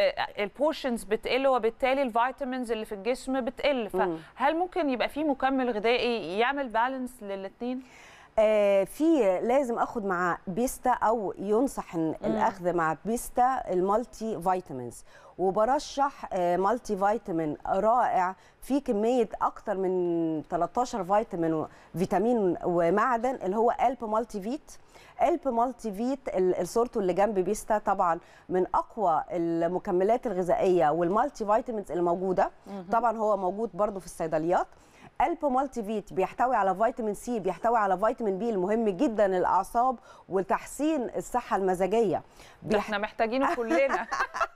البورشنز بتقل وبالتالي الفيتامينز اللي في الجسم بتقل مم. فهل ممكن يبقى في مكمل غذائي يعمل بالانس للاثنين آه، في لازم اخد مع بيستا او ينصح إن الاخذ مع بيستا المالتي فيتامينز وبرشح آه، مالتي فيتامين رائع فيه كميه اكتر من 13 فيتامين و- فيتامين ومعدن اللي هو الب مالتي فيت الب مالتي فيت ال- الصورته اللي جنب بيستا طبعا من اقوى المكملات الغذائيه والمالتي فيتامينز اللي موجوده طبعا هو موجود برضو في الصيدليات الب مالتي فيت بيحتوي على فيتامين سي بيحتوي على فيتامين بي المهم جدا للاعصاب وتحسين الصحه المزاجيه ده احنا محتاجينه كلنا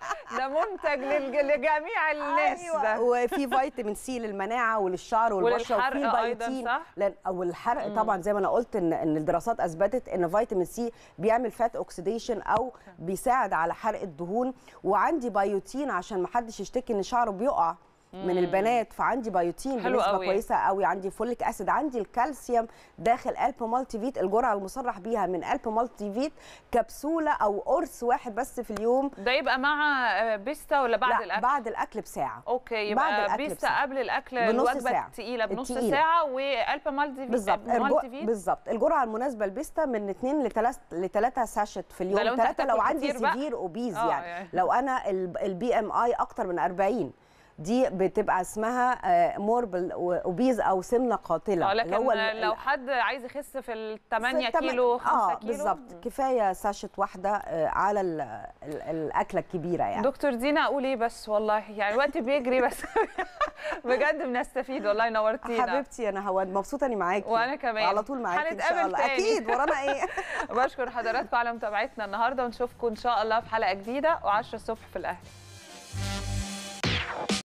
ده منتج للج- لجميع الناس أيوة. ده وفي فيتامين سي للمناعه وللشعر والبشره وللحرق وفي أيضاً، البيوتين صح؟ لأن او الحرق طبعا زي ما انا قلت ان ان الدراسات اثبتت ان فيتامين سي بيعمل فات اوكسيديشن او بيساعد على حرق الدهون وعندي بيوتين عشان ما حدش يشتكي ان شعره بيقع من البنات فعندي بيوتين حلو بنسبه قوي. كويسه قوي عندي فوليك اسيد عندي الكالسيوم داخل الب مالتي فيت الجرعه المصرح بيها من الب مالتي فيت كبسوله او قرص واحد بس في اليوم ده يبقى مع آه، بيستا ولا بعد لا الاكل بعد الاكل بساعه اوكي بعد يبقى الأكل بيستا بساعة. قبل الاكل بنص الوجبه ساعة. الثقيله بنص التقيلة. ساعه والب مالتي فيت بالظبط مالتي الجو- فيت بالظبط الجرعه المناسبه لبيستا من 2 ل 3 ل 3 ساشت في ده لو اليوم أنت ثلاثه لو هتاكل عندي كتير بقى. سيفير اوبيز آه، يعني. يعني. لو انا البي ام اي اكتر من 40 دي بتبقى اسمها موربل اوبيز او سمنه قاتله اه اللي لكن هو ال- ال- لو حد عايز يخس في ال 8 في التم- كيلو 5 اه كيلو بالظبط كفايه ساشة واحده آه، على ال ال الاكله الكبيره يعني دكتور دينا اقول ايه بس والله يعني الوقت بيجري بس بجد بنستفيد والله نورتينا حبيبتي انا هواد مبسوطه اني معاكي وانا كمان على طول معاكي ان شاء هنتقابل الله تاني. اكيد ورانا ايه بشكر حضراتكم على متابعتنا النهارده ونشوفكم ان شاء الله في حلقه جديده و10 الصبح في الاهلي